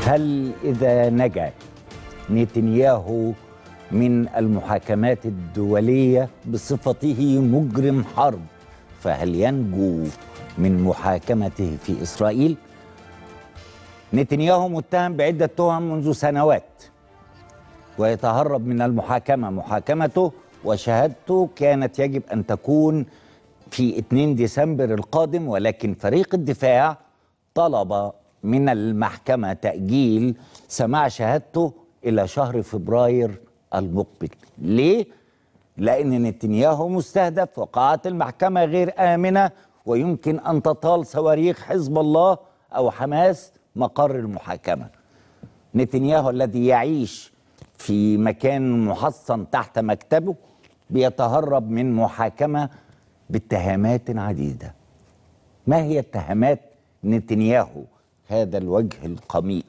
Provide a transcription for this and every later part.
هل إذا نجا نتنياهو من المحاكمات الدولية بصفته مجرم حرب فهل ينجو من محاكمته في إسرائيل؟ نتنياهو متهم بعدة تهم منذ سنوات ويتهرب من المحاكمة محاكمته وشهادته كانت يجب أن تكون في 2 ديسمبر القادم ولكن فريق الدفاع طلب من المحكمة تأجيل سماع شهادته إلى شهر فبراير المقبل ليه؟ لأن نتنياهو مستهدف وقاعات المحكمة غير آمنة ويمكن أن تطال صواريخ حزب الله أو حماس مقر المحاكمة نتنياهو الذي يعيش في مكان محصن تحت مكتبه بيتهرب من محاكمة باتهامات عديدة ما هي اتهامات نتنياهو هذا الوجه القميء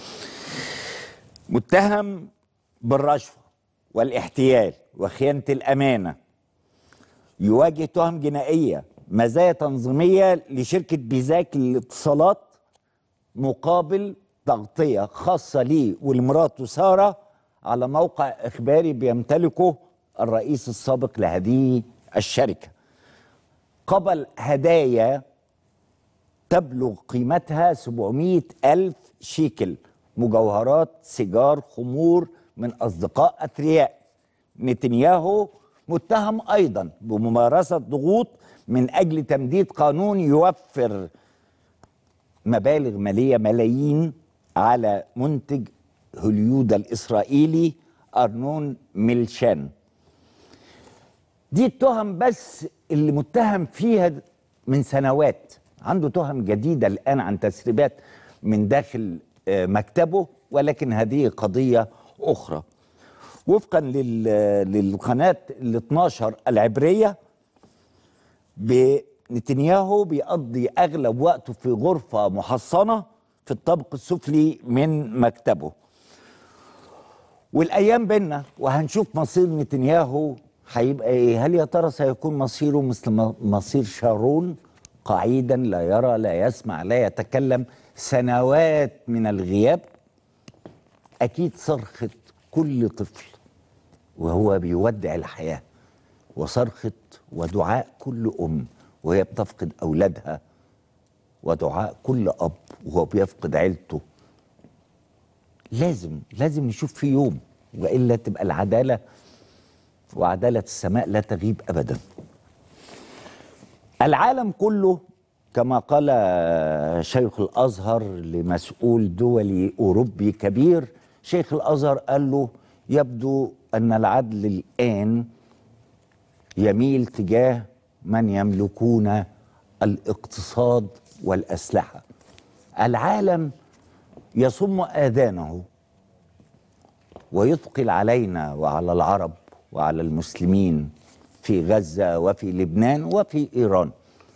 متهم بالرشوة والاحتيال وخيانة الأمانة يواجه تهم جنائية مزايا تنظيمية لشركة بيزاك للاتصالات مقابل تغطية خاصة ليه ولمراته سارة على موقع إخباري بيمتلكه الرئيس السابق لهذه الشركة قبل هدايا تبلغ قيمتها 700 ألف شيكل مجوهرات سيجار خمور من أصدقاء أثرياء نتنياهو متهم أيضا بممارسة ضغوط من أجل تمديد قانون يوفر مبالغ مالية ملايين على منتج هوليود الإسرائيلي أرنون ميلشان دي التهم بس اللي متهم فيها من سنوات عنده تهم جديدة الآن عن تسريبات من داخل مكتبه ولكن هذه قضية أخرى وفقا للقناة ال 12 العبرية نتنياهو بيقضي أغلب وقته في غرفة محصنة في الطابق السفلي من مكتبه والأيام بينا وهنشوف مصير نتنياهو هيبقى ايه هل يا ترى سيكون مصيره مثل مصير شارون قعيدا لا يرى لا يسمع لا يتكلم سنوات من الغياب اكيد صرخه كل طفل وهو بيودع الحياه وصرخه ودعاء كل ام وهي بتفقد اولادها ودعاء كل اب وهو بيفقد عيلته لازم لازم نشوف في يوم والا تبقى العداله وعدالة السماء لا تغيب أبدا العالم كله كما قال شيخ الأزهر لمسؤول دولي أوروبي كبير شيخ الأزهر قال له يبدو أن العدل الآن يميل تجاه من يملكون الاقتصاد والأسلحة العالم يصم آذانه ويثقل علينا وعلى العرب وعلى المسلمين في غزه وفي لبنان وفي ايران.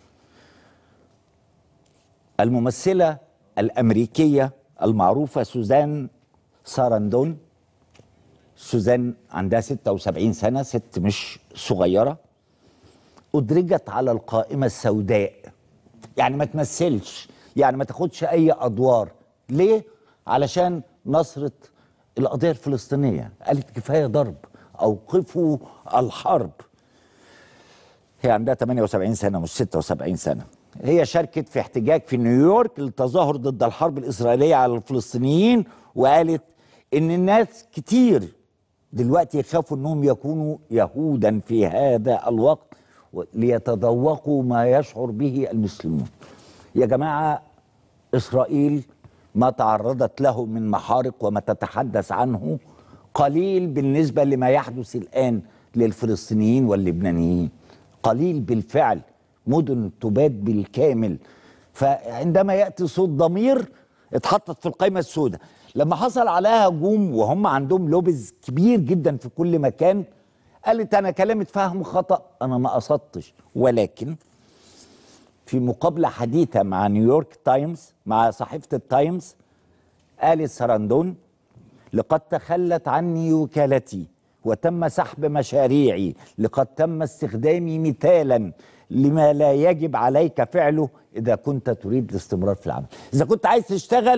الممثله الامريكيه المعروفه سوزان ساراندون سوزان عندها 76 سنه ست مش صغيره ادرجت على القائمه السوداء يعني ما تمثلش يعني ما تاخدش اي ادوار ليه علشان نصرت القضيه الفلسطينيه قالت كفايه ضرب اوقفوا الحرب هي عندها 78 سنه مش 76 سنه هي شاركت في احتجاج في نيويورك للتظاهر ضد الحرب الاسرائيليه على الفلسطينيين وقالت ان الناس كتير دلوقتي يخافوا انهم يكونوا يهودا في هذا الوقت ليتذوقوا ما يشعر به المسلمون يا جماعه اسرائيل ما تعرضت له من محارق وما تتحدث عنه قليل بالنسبة لما يحدث الآن للفلسطينيين واللبنانيين قليل بالفعل مدن تباد بالكامل فعندما يأتي صوت ضمير اتحطت في القائمة السوداء لما حصل عليها هجوم وهم عندهم لوبز كبير جدا في كل مكان قالت أنا كلامي اتفهم خطأ أنا ما قصدتش ولكن في مقابلة حديثة مع نيويورك تايمز مع صحيفة التايمز قالت سراندون لقد تخلت عني وكالتي وتم سحب مشاريعي لقد تم استخدامي مثالا لما لا يجب عليك فعله اذا كنت تريد الاستمرار في العمل اذا كنت عايز تشتغل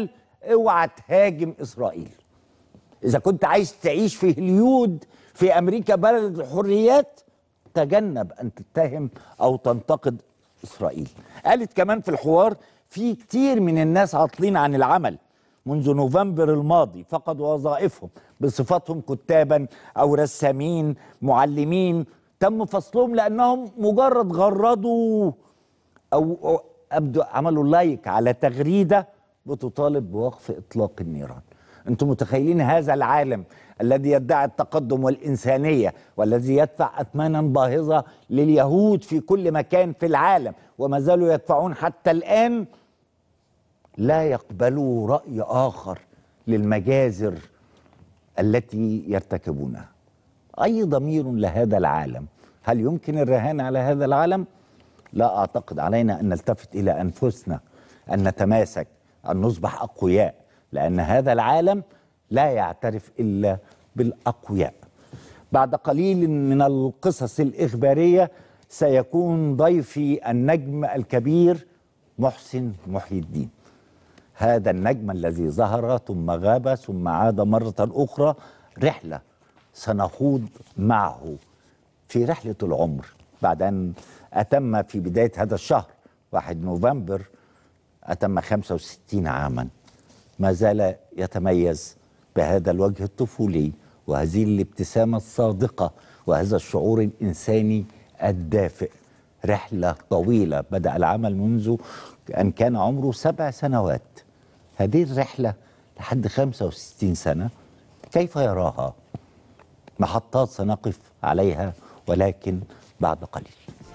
اوعى تهاجم اسرائيل اذا كنت عايز تعيش في هوليود في امريكا بلد الحريات تجنب ان تتهم او تنتقد اسرائيل قالت كمان في الحوار في كتير من الناس عاطلين عن العمل منذ نوفمبر الماضي فقدوا وظائفهم بصفتهم كتابا او رسامين معلمين تم فصلهم لانهم مجرد غردوا او, أو ابدو عملوا لايك على تغريده بتطالب بوقف اطلاق النيران انتم متخيلين هذا العالم الذي يدعي التقدم والإنسانية والذي يدفع أثمانا باهظة لليهود في كل مكان في العالم وما زالوا يدفعون حتى الآن لا يقبلوا رأي آخر للمجازر التي يرتكبونها أي ضمير لهذا العالم هل يمكن الرهان على هذا العالم؟ لا أعتقد علينا أن نلتفت إلى أنفسنا أن نتماسك أن نصبح أقوياء لأن هذا العالم لا يعترف الا بالاقوياء بعد قليل من القصص الاخباريه سيكون ضيفي النجم الكبير محسن محي الدين هذا النجم الذي ظهر ثم غاب ثم عاد مره اخرى رحله سنخوض معه في رحله العمر بعد ان اتم في بدايه هذا الشهر 1 نوفمبر اتم 65 عاما ما زال يتميز بهذا الوجه الطفولي وهذه الابتسامة الصادقة وهذا الشعور الإنساني الدافئ رحلة طويلة بدأ العمل منذ أن كان عمره سبع سنوات هذه الرحلة لحد 65 سنة كيف يراها محطات سنقف عليها ولكن بعد قليل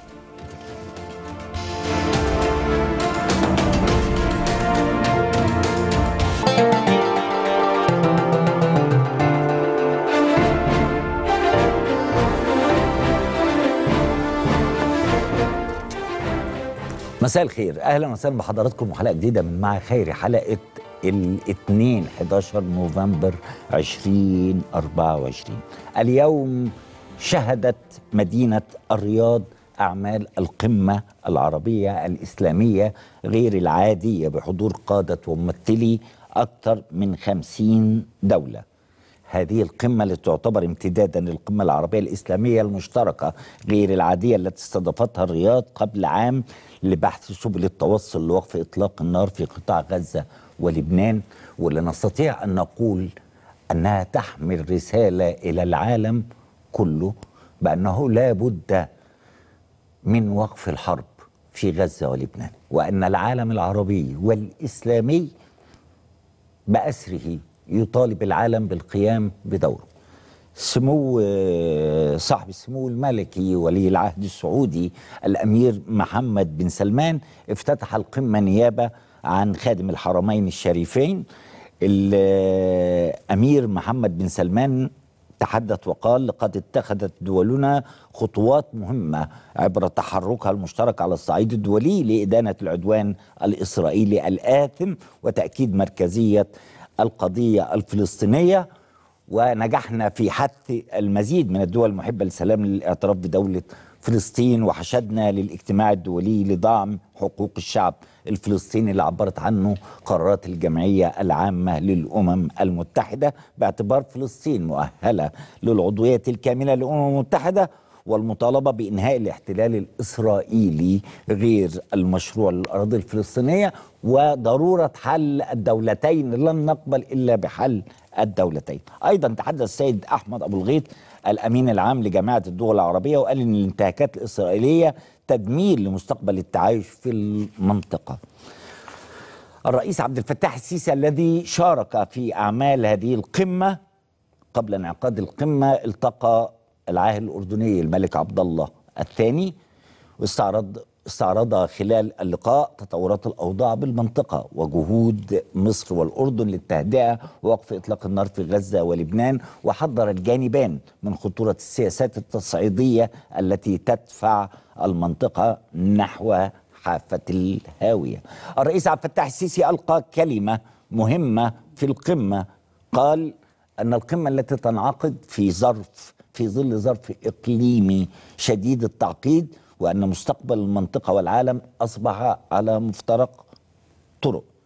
مساء الخير اهلا وسهلا بحضراتكم وحلقه جديده من مع خيري حلقه الاثنين 11 نوفمبر 2024 اليوم شهدت مدينه الرياض اعمال القمه العربيه الاسلاميه غير العاديه بحضور قاده وممثلي اكثر من 50 دوله هذه القمة التي تعتبر امتدادا للقمة العربية الإسلامية المشتركة غير العادية التي استضافتها الرياض قبل عام لبحث سبل التوصل لوقف إطلاق النار في قطاع غزة ولبنان واللي نستطيع أن نقول أنها تحمل رسالة إلى العالم كله بأنه لا بد من وقف الحرب في غزة ولبنان وأن العالم العربي والإسلامي بأسره يطالب العالم بالقيام بدوره سمو صاحب السمو الملكي ولي العهد السعودي الامير محمد بن سلمان افتتح القمه نيابه عن خادم الحرمين الشريفين الامير محمد بن سلمان تحدث وقال لقد اتخذت دولنا خطوات مهمه عبر تحركها المشترك على الصعيد الدولي لادانه العدوان الاسرائيلي الاثم وتاكيد مركزيه القضيه الفلسطينيه ونجحنا في حث المزيد من الدول المحبه للسلام للاعتراف بدوله فلسطين وحشدنا للاجتماع الدولي لدعم حقوق الشعب الفلسطيني اللي عبرت عنه قرارات الجمعيه العامه للامم المتحده باعتبار فلسطين مؤهله للعضويه الكامله للامم المتحده والمطالبة بإنهاء الاحتلال الإسرائيلي غير المشروع للأراضي الفلسطينية وضرورة حل الدولتين لن نقبل إلا بحل الدولتين أيضا تحدث السيد أحمد أبو الغيط الأمين العام لجامعة الدول العربية وقال أن الانتهاكات الإسرائيلية تدمير لمستقبل التعايش في المنطقة الرئيس عبد الفتاح السيسي الذي شارك في أعمال هذه القمة قبل انعقاد القمة التقى العاهل الأردني الملك عبد الله الثاني واستعرض استعرض خلال اللقاء تطورات الأوضاع بالمنطقة وجهود مصر والأردن للتهدئة ووقف إطلاق النار في غزة ولبنان وحذر الجانبان من خطورة السياسات التصعيدية التي تدفع المنطقة نحو حافة الهاوية الرئيس عبد الفتاح السيسي ألقى كلمة مهمة في القمة قال أن القمة التي تنعقد في ظرف في ظل ظرف إقليمي شديد التعقيد وأن مستقبل المنطقة والعالم أصبح على مفترق طرق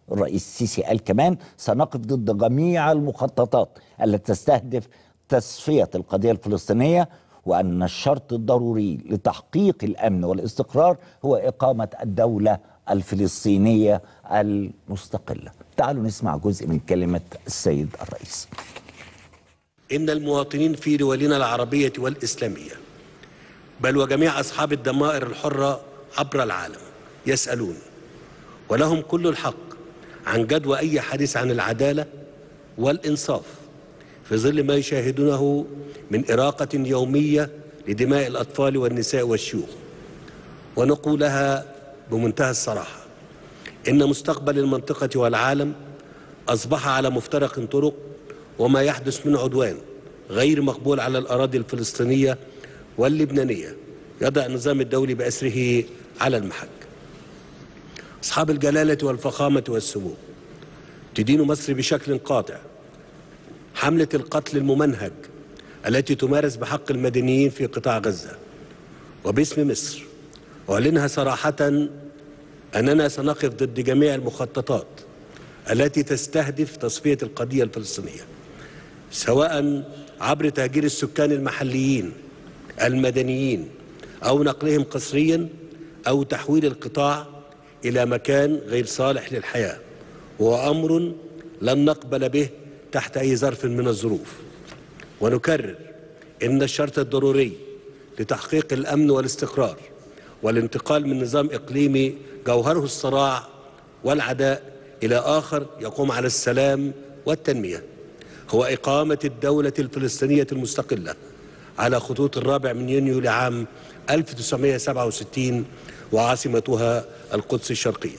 الرئيس السيسي قال كمان سنقف ضد جميع المخططات التي تستهدف تصفية القضية الفلسطينية وأن الشرط الضروري لتحقيق الأمن والاستقرار هو إقامة الدولة الفلسطينية المستقلة تعالوا نسمع جزء من كلمة السيد الرئيس إن المواطنين في دولنا العربية والإسلامية بل وجميع أصحاب الضمائر الحرة عبر العالم يسألون ولهم كل الحق عن جدوى أي حديث عن العدالة والإنصاف في ظل ما يشاهدونه من إراقة يومية لدماء الأطفال والنساء والشيوخ ونقولها بمنتهى الصراحة إن مستقبل المنطقة والعالم أصبح على مفترق طرق وما يحدث من عدوان غير مقبول على الأراضي الفلسطينية واللبنانية يضع النظام الدولي بأسره على المحك أصحاب الجلالة والفخامة والسمو تدين مصر بشكل قاطع حملة القتل الممنهج التي تمارس بحق المدنيين في قطاع غزة وباسم مصر أعلنها صراحة أننا سنقف ضد جميع المخططات التي تستهدف تصفية القضية الفلسطينية سواء عبر تهجير السكان المحليين المدنيين أو نقلهم قسريا أو تحويل القطاع إلى مكان غير صالح للحياة وهو أمر لن نقبل به تحت أي ظرف من الظروف ونكرر إن الشرط الضروري لتحقيق الأمن والاستقرار والانتقال من نظام إقليمي جوهره الصراع والعداء إلى آخر يقوم على السلام والتنمية هو إقامة الدولة الفلسطينية المستقلة على خطوط الرابع من يونيو لعام 1967 وعاصمتها القدس الشرقية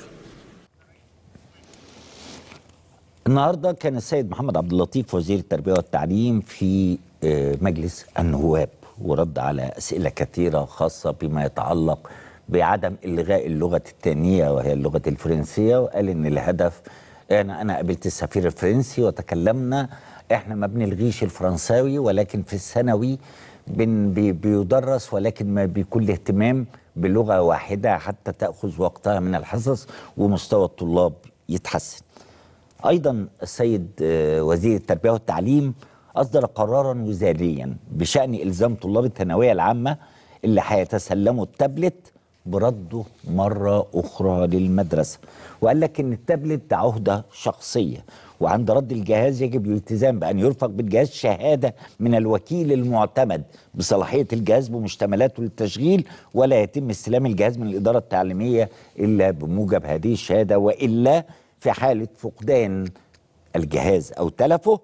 النهارده كان السيد محمد عبد اللطيف وزير التربيه والتعليم في آه، مجلس النواب ورد على اسئله كثيره خاصه بما يتعلق بعدم الغاء اللغه الثانيه وهي اللغه الفرنسيه وقال ان الهدف انا انا قابلت السفير الفرنسي وتكلمنا احنا ما بنلغيش الفرنساوي ولكن في الثانوي بن بي بيدرس ولكن ما بكل اهتمام بلغه واحده حتى تاخذ وقتها من الحصص ومستوى الطلاب يتحسن. ايضا السيد آه، وزير التربيه والتعليم اصدر قرارا وزاريا بشان الزام طلاب الثانويه العامه اللي هيتسلموا التابلت برده مره اخرى للمدرسه وقال لك ان التابلت ده عهده شخصيه وعند رد الجهاز يجب الالتزام بان يرفق بالجهاز شهاده من الوكيل المعتمد بصلاحيه الجهاز بمشتملاته للتشغيل ولا يتم استلام الجهاز من الاداره التعليميه الا بموجب هذه الشهاده والا في حاله فقدان الجهاز او تلفه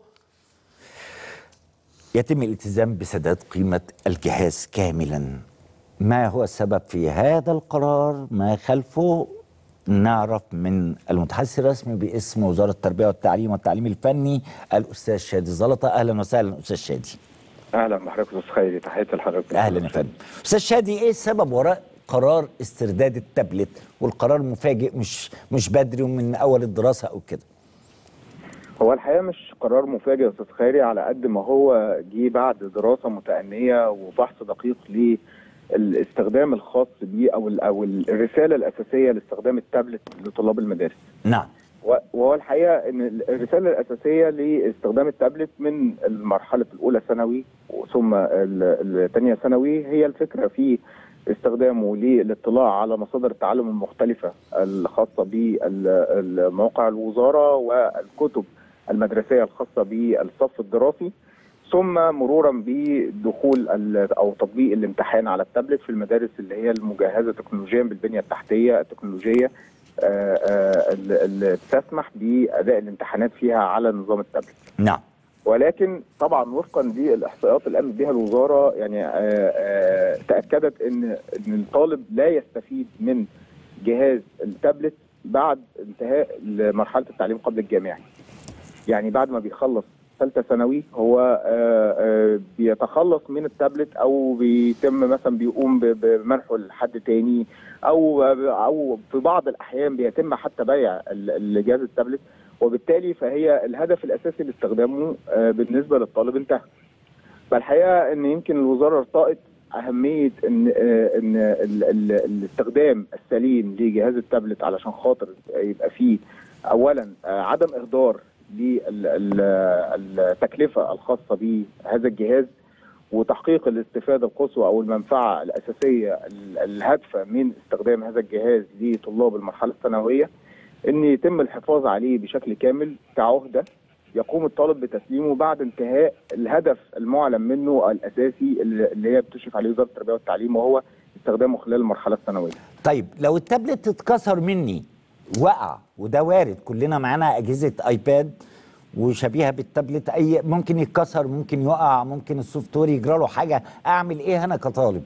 يتم الالتزام بسداد قيمه الجهاز كاملا ما هو السبب في هذا القرار ما خلفه نعرف من المتحدث الرسمي باسم وزاره التربيه والتعليم والتعليم الفني الاستاذ شادي زلطه اهلا وسهلا استاذ شادي اهلا بحضرتك استاذ خيري تحياتي لحضرتك اهلا يا فندم استاذ شادي ايه السبب وراء قرار استرداد التابلت والقرار مفاجئ مش مش بدري ومن اول الدراسه او كده هو الحقيقه مش قرار مفاجئ يا استاذ خيري على قد ما هو جه بعد دراسه متأنية وبحث دقيق للاستخدام الخاص بيه او ال- او الرساله الاساسيه لاستخدام التابلت لطلاب المدارس نعم و- وهو الحقيقه ان الرساله الاساسيه لاستخدام التابلت من المرحله الاولى ثانوي ثم الثانيه ثانوي هي الفكره في استخدامه للاطلاع على مصادر التعلم المختلفه الخاصه بمواقع الوزاره والكتب المدرسيه الخاصه بالصف الدراسي ثم مرورا بدخول ال- او تطبيق الامتحان على التابلت في المدارس اللي هي المجهزه تكنولوجيا بالبنيه التحتيه التكنولوجيه آه، آه، اللي اللي تسمح باداء الامتحانات فيها على نظام التابلت نعم ولكن طبعا وفقا للاحصائيات اللي قامت بها الوزاره يعني آه، آه، تاكدت ان ان الطالب لا يستفيد من جهاز التابلت بعد انتهاء مرحله التعليم قبل الجامعي. يعني بعد ما بيخلص ثالثه ثانوي هو آه، آه، بيتخلص من التابلت او بيتم مثلا بيقوم ب- بمنحه لحد تاني او او في بعض الاحيان بيتم حتى بيع ال- الجهاز التابلت وبالتالي فهي الهدف الاساسي لاستخدامه آه، بالنسبه للطالب انتهى. فالحقيقه ان يمكن الوزاره ارتأت اهميه ان آه، ان ال- ال- الاستخدام السليم لجهاز التابلت علشان خاطر يبقى فيه اولا آه، عدم اهدار للتكلفه الخاصه بهذا الجهاز وتحقيق الاستفاده القصوى او المنفعه الاساسيه ال- الهادفه من استخدام هذا الجهاز لطلاب المرحله الثانويه ان يتم الحفاظ عليه بشكل كامل كعهده يقوم الطالب بتسليمه بعد انتهاء الهدف المعلن منه الاساسي اللي اللي هي بتشرف عليه وزاره التربيه والتعليم وهو استخدامه خلال المرحله الثانويه. طيب لو التابلت اتكسر مني وقع وده وارد كلنا معانا اجهزه ايباد وشبيهه بالتابلت اي ممكن يتكسر ممكن يقع ممكن السوفت وير يجرى له حاجه اعمل ايه انا كطالب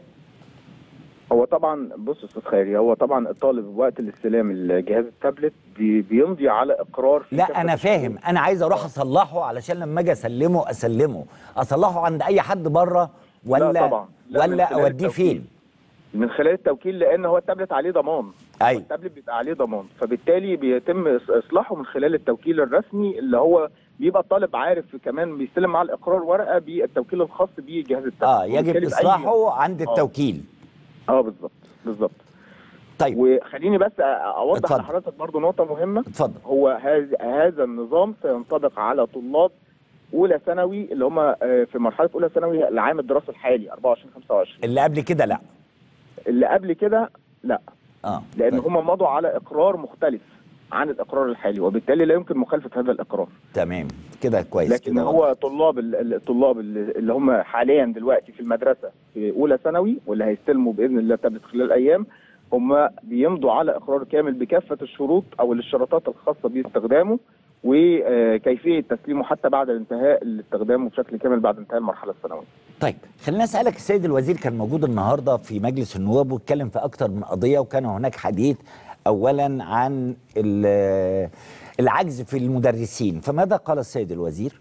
هو طبعا بص يا استاذ خيري هو طبعا الطالب وقت الاستلام الجهاز التابلت بي بيمضي على اقرار في لا كافة انا الشروط. فاهم انا عايز اروح اصلحه علشان لما اجي اسلمه اسلمه اصلحه عند اي حد بره ولا لا طبعا. لا، من ولا خلال اوديه التوكيل. فين من خلال التوكيل لان هو التابلت عليه ضمان أيوة. التابلت بيبقى عليه ضمان فبالتالي بيتم إص- اصلاحه من خلال التوكيل الرسمي اللي هو بيبقى الطالب عارف كمان بيستلم مع الاقرار ورقه بالتوكيل الخاص بجهاز التابلت اه يجب وبالتالي بأي- اصلاحه عند آه. التوكيل اه بالظبط بالظبط طيب وخليني بس أ- اوضح اتفضل. لحضرتك برضو نقطه مهمه اتفضل هو هذا هذا النظام سينطبق على طلاب اولى ثانوي اللي هم آه، في مرحله اولى ثانوي العام الدراسي الحالي 24 25 اللي قبل كده لا اللي قبل كده لا اه لان طيب. هم مضوا على اقرار مختلف عن الاقرار الحالي وبالتالي لا يمكن مخالفه هذا الاقرار تمام كده كويس لكن كده هو طلاب ال- ال- الطلاب اللي اللي هم حاليا دلوقتي في المدرسه في اولى ثانوي واللي هيستلموا باذن الله تابلت خلال ايام هم بيمضوا على اقرار كامل بكافه الشروط او الاشتراطات الخاصه باستخدامه وكيفيه تسليمه حتى بعد انتهاء استخدامه بشكل كامل بعد انتهاء المرحله الثانويه. طيب خلينا اسالك السيد الوزير كان موجود النهارده في مجلس النواب واتكلم في اكتر من قضيه وكان هناك حديث اولا عن ال- العجز في المدرسين فماذا قال السيد الوزير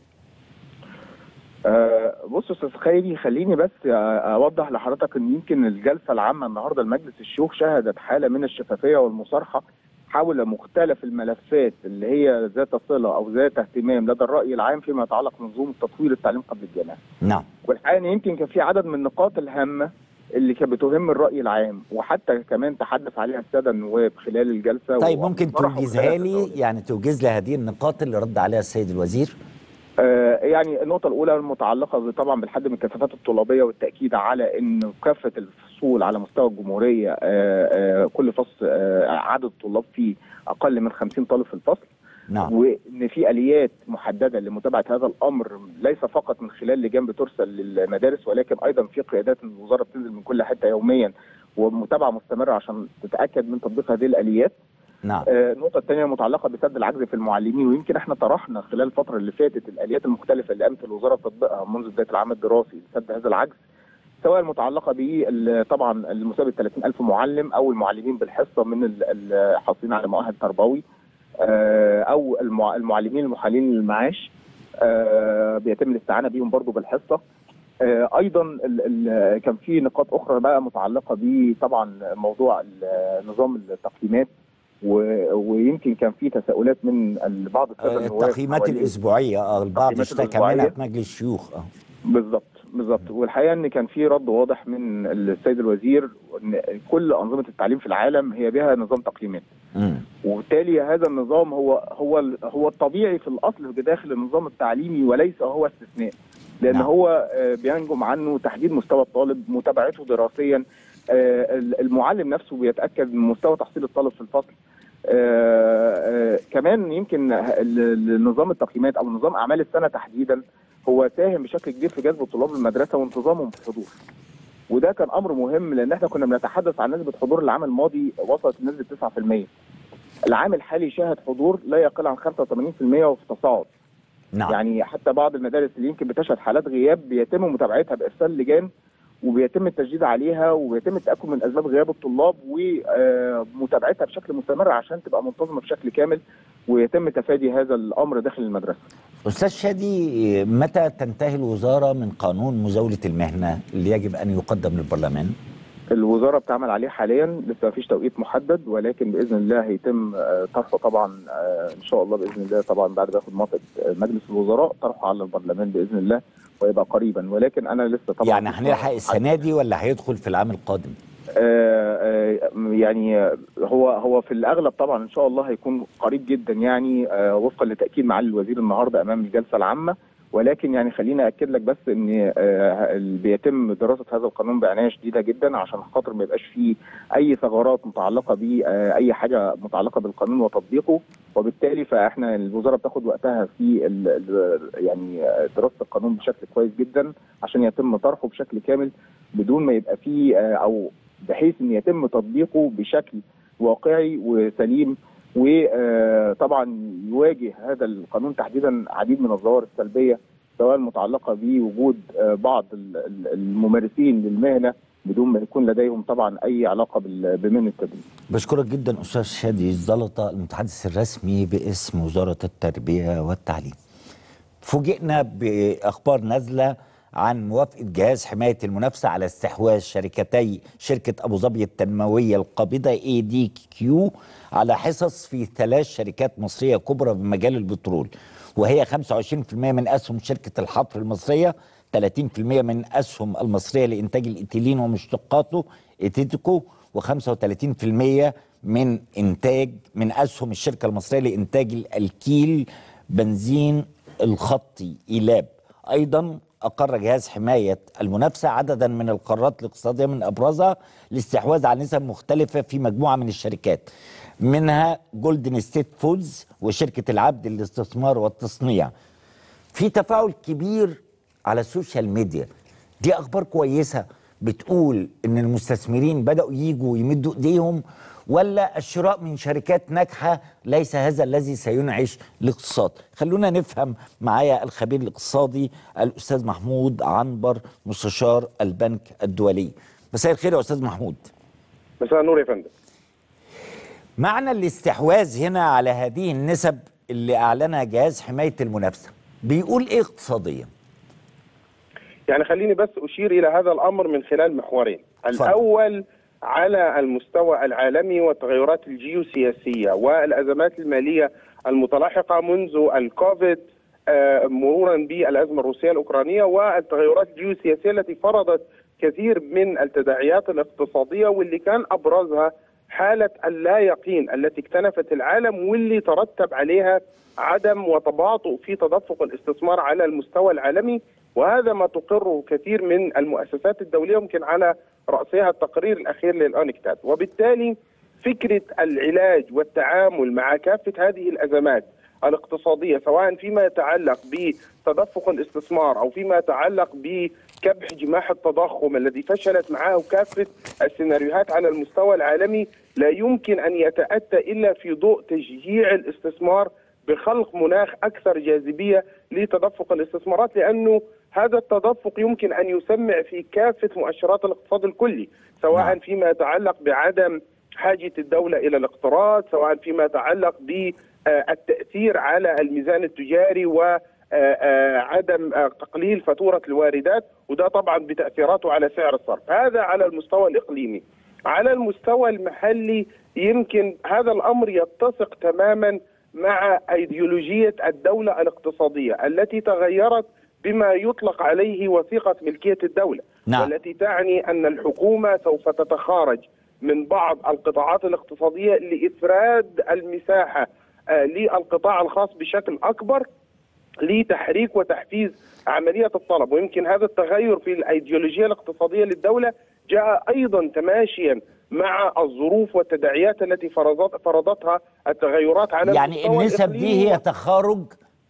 آه، بص يا استاذ خيري خليني بس آه، اوضح لحضرتك ان يمكن الجلسه العامه النهارده لمجلس الشيوخ شهدت حاله من الشفافيه والمصارحه حول مختلف الملفات اللي هي ذات صله او ذات اهتمام لدى الراي العام فيما يتعلق بمنظومه تطوير التعليم قبل الجامعه. نعم والحقيقه ان يمكن كان في عدد من النقاط الهامه اللي كانت بتهم الراي العام وحتى كمان تحدث عليها الساده النواب خلال الجلسه طيب ممكن وصرحوا توجزها خلال لي التساؤلات. يعني توجز لي هذه النقاط اللي رد عليها السيد الوزير آه، يعني النقطة الأولى المتعلقة طبعا بالحد من الكثافات الطلابية والتأكيد على أن كافة الفصول على مستوى الجمهورية آه، آه، كل فصل آه، عدد الطلاب فيه أقل من 50 طالب في الفصل نعم وان في اليات محدده لمتابعه هذا الامر ليس فقط من خلال لجان بترسل للمدارس ولكن ايضا في قيادات الوزاره بتنزل من كل حته يوميا ومتابعه مستمره عشان تتاكد من تطبيق هذه الاليات. نعم آه، النقطه الثانيه متعلقه بسد العجز في المعلمين ويمكن احنا طرحنا خلال الفتره اللي فاتت الاليات المختلفه اللي قامت الوزاره بتطبيقها منذ بدايه العام الدراسي لسد هذا العجز سواء المتعلقه ب طبعا المسابقه 30000 معلم او المعلمين بالحصه من ال- الحاصلين على مؤهل تربوي آه، او المع- المعلمين المحالين للمعاش آه، بيتم الاستعانه بيهم برضو بالحصه آه، ايضا ال ال كان في نقاط اخرى بقى متعلقه بطبعا موضوع ال- نظام التقييمات و- ويمكن كان في تساؤلات من ال- بعض الساده آه، النواب التقييمات حوالين- الاسبوعيه اه البعض التقييمات اشتكى منها الأسبوعية. في مجلس الشيوخ اه بالظبط بالظبط والحقيقه ان كان في رد واضح من السيد الوزير ان كل انظمه التعليم في العالم هي بها نظام تقييمات مم. وبالتالي هذا النظام هو هو ال- هو الطبيعي في الاصل داخل النظام التعليمي وليس هو استثناء لان نعم. نعم. هو آه، بينجم عنه تحديد مستوى الطالب متابعته دراسيا آه، ال- المعلم نفسه بيتاكد من مستوى تحصيل الطالب في الفصل آه، آه، كمان يمكن ال- ال- نظام التقييمات او نظام اعمال السنه تحديدا هو ساهم بشكل كبير في جذب طلاب المدرسه وانتظامهم في الحضور وده كان امر مهم لان احنا كنا بنتحدث عن نسبه حضور العام الماضي وصلت لنسبه 9% العام الحالي شهد حضور لا يقل عن 85% وفي تصاعد نعم يعني حتى بعض المدارس اللي يمكن بتشهد حالات غياب بيتم متابعتها بارسال لجان وبيتم التشديد عليها وبيتم التاكد من اسباب غياب الطلاب ومتابعتها بشكل مستمر عشان تبقى منتظمه بشكل كامل ويتم تفادي هذا الامر داخل المدرسه. استاذ شادي متى تنتهي الوزاره من قانون مزاوله المهنه اللي يجب ان يقدم للبرلمان الوزاره بتعمل عليه حاليا لسه ما فيش توقيت محدد ولكن باذن الله هيتم آه، طرحه طبعا آه، ان شاء الله باذن الله طبعا بعد ما ياخد موافقه آه، مجلس الوزراء طرحه على البرلمان باذن الله ويبقى قريبا ولكن انا لسه طبعا يعني هنلحق السنه دي ولا هيدخل في العام القادم آه، آه، يعني آه، هو هو في الاغلب طبعا ان شاء الله هيكون قريب جدا يعني آه، وفقا لتاكيد معالي الوزير النهارده امام الجلسه العامه ولكن يعني خليني اكد لك بس ان آه، ال- بيتم دراسه هذا القانون بعنايه شديده جدا عشان خاطر ما يبقاش فيه اي ثغرات متعلقه باي حاجه متعلقه بالقانون وتطبيقه وبالتالي فاحنا الوزاره بتاخد وقتها في ال- ال- يعني دراسه القانون بشكل كويس جدا عشان يتم طرحه بشكل كامل بدون ما يبقى فيه آه، او بحيث ان يتم تطبيقه بشكل واقعي وسليم وطبعا يواجه هذا القانون تحديدا عديد من الظواهر السلبيه سواء المتعلقه بوجود آه، بعض ال- ال- الممارسين للمهنه بدون ما يكون لديهم طبعا اي علاقه بال- بمهنه التدريس. بشكرك جدا استاذ شادي زلطه المتحدث الرسمي باسم وزاره التربيه والتعليم. فوجئنا باخبار نازله عن موافقه جهاز حمايه المنافسه على استحواذ شركتي شركه ابو ظبي التنمويه القابضه اي دي كيو على حصص في ثلاث شركات مصريه كبرى بمجال البترول وهي 25% من اسهم شركه الحفر المصريه 30% من اسهم المصريه لانتاج الايثيلين ومشتقاته ايتيتيكو و35% من انتاج من اسهم الشركه المصريه لانتاج الالكيل بنزين الخطي ايلاب ايضا اقر جهاز حمايه المنافسه عددا من القرارات الاقتصاديه من ابرزها الاستحواذ على نسب مختلفه في مجموعه من الشركات منها جولدن ستيت فودز وشركه العبد للاستثمار والتصنيع في تفاعل كبير على السوشيال ميديا دي اخبار كويسه بتقول ان المستثمرين بداوا يجوا يمدوا ايديهم ولا الشراء من شركات ناجحه ليس هذا الذي سينعش الاقتصاد خلونا نفهم معايا الخبير الاقتصادي الاستاذ محمود عنبر مستشار البنك الدولي مساء الخير يا استاذ محمود مساء النور يا فندم معنى الاستحواذ هنا على هذه النسب اللي اعلنها جهاز حمايه المنافسه بيقول ايه اقتصاديا يعني خليني بس اشير الى هذا الامر من خلال محورين اتفضل. الاول على المستوى العالمي والتغيرات الجيوسياسيه والازمات الماليه المتلاحقه منذ الكوفيد آه، مرورا بالازمه الروسيه الاوكرانيه والتغيرات الجيوسياسيه التي فرضت كثير من التداعيات الاقتصاديه واللي كان ابرزها حاله اللا يقين التي اكتنفت العالم واللي ترتب عليها عدم وتباطؤ في تدفق الاستثمار على المستوى العالمي وهذا ما تقره كثير من المؤسسات الدوليه يمكن على راسها التقرير الاخير للانكتاد وبالتالي فكره العلاج والتعامل مع كافه هذه الازمات الاقتصاديه سواء فيما يتعلق بتدفق الاستثمار او فيما يتعلق بكبح جماح التضخم الذي فشلت معه كافه السيناريوهات على المستوى العالمي لا يمكن ان يتاتى الا في ضوء تشجيع الاستثمار بخلق مناخ اكثر جاذبيه لتدفق الاستثمارات لانه هذا التدفق يمكن ان يسمع في كافه مؤشرات الاقتصاد الكلي سواء نعم. فيما يتعلق بعدم حاجه الدوله الى الاقتراض سواء فيما يتعلق بالتاثير على الميزان التجاري و عدم تقليل فاتوره الواردات وده طبعا بتاثيراته على سعر الصرف هذا على المستوى الاقليمي على المستوى المحلي يمكن هذا الامر يتسق تماما مع ايديولوجيه الدوله الاقتصاديه التي تغيرت بما يطلق عليه وثيقه ملكيه الدوله نعم. والتي تعني ان الحكومه سوف تتخارج من بعض القطاعات الاقتصاديه لافراد المساحه آه، للقطاع الخاص بشكل اكبر لتحريك وتحفيز عمليه الطلب ويمكن هذا التغير في الايديولوجيه الاقتصاديه للدوله جاء ايضا تماشيا مع الظروف والتداعيات التي فرضت فرضتها التغيرات على يعني المستوى النسب دي الإقليمي هي تخرج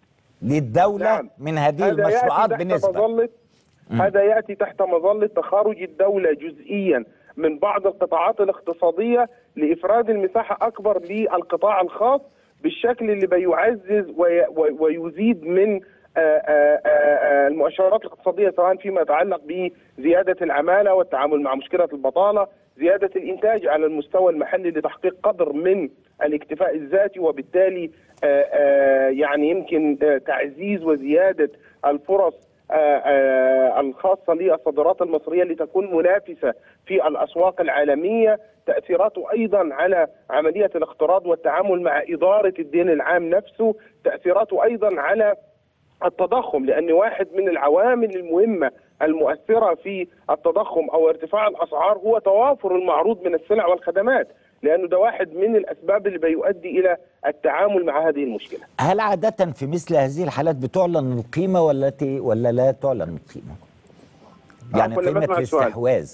للدولة نعم. من هذه هذا المشروعات يأتي تحت بنسبة مظلة هذا يأتي تحت مظلة تخارج الدولة جزئيا من بعض القطاعات الاقتصادية لإفراد المساحة أكبر للقطاع الخاص بالشكل اللي بيعزز وي- وي- ويزيد من آه، آه، آه، المؤشرات الاقتصادية سواء فيما يتعلق بزيادة العمالة والتعامل مع مشكلة البطالة زيادة الإنتاج على المستوى المحلي لتحقيق قدر من الاكتفاء الذاتي وبالتالي آه، آه، يعني يمكن آه، تعزيز وزيادة الفرص آه، آه، الخاصة للصادرات المصرية لتكون منافسة في الأسواق العالمية تأثيراته أيضا على عملية الاقتراض والتعامل مع إدارة الدين العام نفسه تأثيراته أيضا على التضخم لأن واحد من العوامل المهمة المؤثره في التضخم او ارتفاع الاسعار هو توافر المعروض من السلع والخدمات لانه ده واحد من الاسباب اللي بيؤدي الى التعامل مع هذه المشكله. هل عادة في مثل هذه الحالات بتعلن القيمة ولا ت- ولا لا تعلن القيمة؟ يعني كنا قيمة بسمع السؤال. الاستحواذ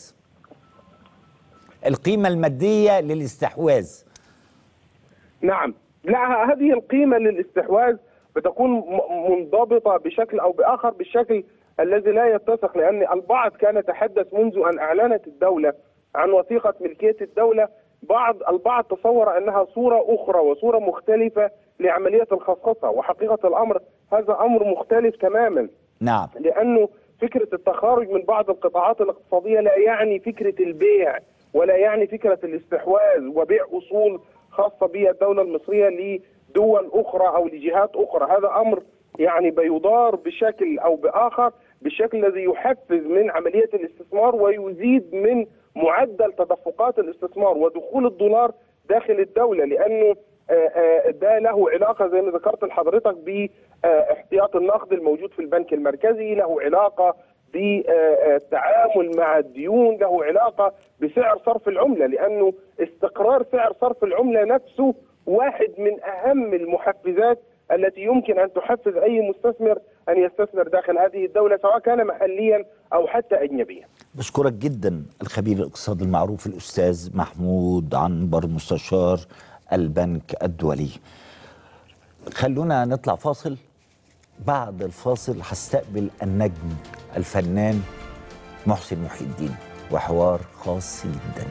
القيمة المادية للاستحواذ نعم لا هذه القيمة للاستحواذ بتكون م- منضبطة بشكل أو بآخر بالشكل الذي لا يتسق لأن البعض كان يتحدث منذ أن أعلنت الدولة عن وثيقة ملكية الدولة بعض البعض تصور أنها صورة أخرى وصورة مختلفة لعملية الخصخصة وحقيقة الأمر هذا أمر مختلف تماما نعم لانه فكره التخارج من بعض القطاعات الاقتصاديه لا يعني فكره البيع ولا يعني فكره الاستحواذ وبيع اصول خاصه بالدوله المصريه لدول اخرى او لجهات اخرى هذا امر يعني بيدار بشكل او باخر بالشكل الذي يحفز من عمليه الاستثمار ويزيد من معدل تدفقات الاستثمار ودخول الدولار داخل الدوله لانه آه، آه، ده له علاقه زي ما ذكرت لحضرتك باحتياط النقد الموجود في البنك المركزي له علاقه بالتعامل مع الديون له علاقه بسعر صرف العمله لانه استقرار سعر صرف العمله نفسه واحد من اهم المحفزات التي يمكن ان تحفز اي مستثمر ان يستثمر داخل هذه الدوله سواء كان محليا او حتى اجنبيا. بشكرك جدا الخبير الاقتصادي المعروف الأستاذ محمود عنبر مستشار البنك الدولي خلونا نطلع فاصل بعد الفاصل هستقبل النجم الفنان محسن محي الدين وحوار خاص جدا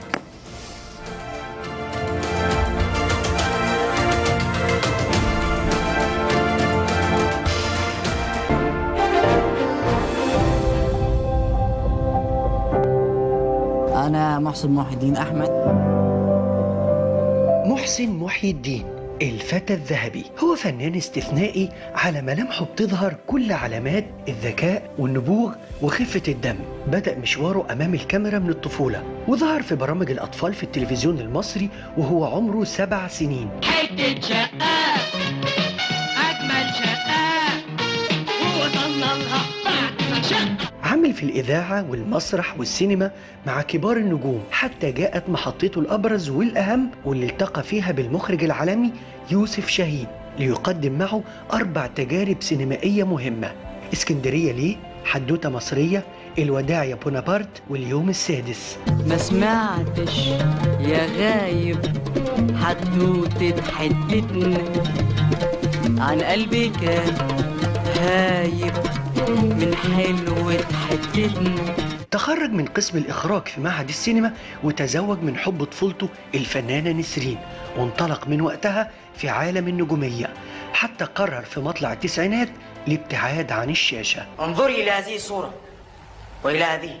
أنا محسن محي الدين أحمد محسن محي الدين الفتى الذهبي هو فنان استثنائي على ملامحه بتظهر كل علامات الذكاء والنبوغ وخفة الدم بدأ مشواره أمام الكاميرا من الطفولة وظهر في برامج الأطفال في التلفزيون المصري وهو عمره سبع سنين حتة شقة أجمل شقة ووصلنا لها بعد ما شقة عمل في الإذاعة والمسرح والسينما مع كبار النجوم حتى جاءت محطته الأبرز والأهم واللي التقى فيها بالمخرج العالمي يوسف شاهين ليقدم معه أربع تجارب سينمائية مهمة اسكندرية ليه؟ حدوتة مصرية الوداع يا بونابرت واليوم السادس ما سمعتش يا غايب حدوتة حتتنا عن قلبي كان هايب من حلوة حتتنا تخرج من قسم الإخراج في معهد السينما وتزوج من حب طفولته الفنانة نسرين وانطلق من وقتها في عالم النجومية حتى قرر في مطلع التسعينات الابتعاد عن الشاشة انظري إلى هذه الصورة وإلى هذه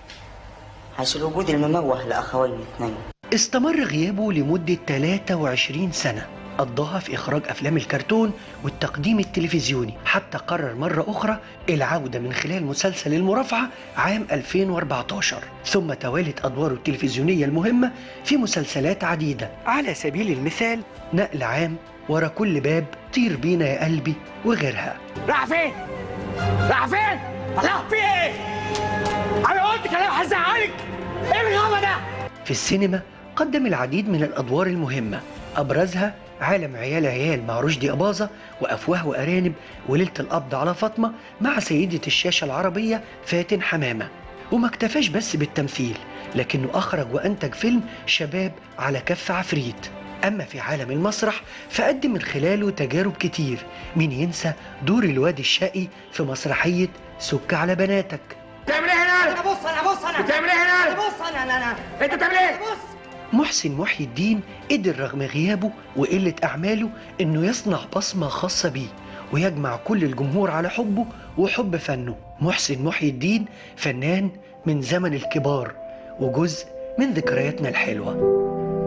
حيث الوجود المموه لأخوين اثنين استمر غيابه لمدة 23 سنة قضاها في إخراج أفلام الكرتون والتقديم التلفزيوني حتى قرر مرة أخرى العودة من خلال مسلسل المرافعة عام 2014 ثم توالت أدواره التلفزيونية المهمة في مسلسلات عديدة على سبيل المثال نقل عام ورا كل باب طير بينا يا قلبي وغيرها راح فين؟ راح فين؟ الله في ايه؟ انا قلت كلام هزعلك ايه الغبا ده؟ في السينما قدم العديد من الأدوار المهمة أبرزها عالم عيال عيال مع رشدي أباظة وأفواه وأرانب وليلة القبض على فاطمة مع سيدة الشاشة العربية فاتن حمامة وما اكتفاش بس بالتمثيل لكنه أخرج وأنتج فيلم شباب على كف عفريت أما في عالم المسرح فقدم من خلاله تجارب كتير مين ينسى دور الواد الشقي في مسرحية سك على بناتك بتعمل ايه هنا؟ أنا بص أنا بص أنا بتعمل ايه هنا؟ بص أنا أنا أنا انت بتعمل ايه؟ بص محسن محي الدين قدر رغم غيابه وقلة أعماله إنه يصنع بصمة خاصة بيه ويجمع كل الجمهور على حبه وحب فنه محسن محي الدين فنان من زمن الكبار وجزء من ذكرياتنا الحلوه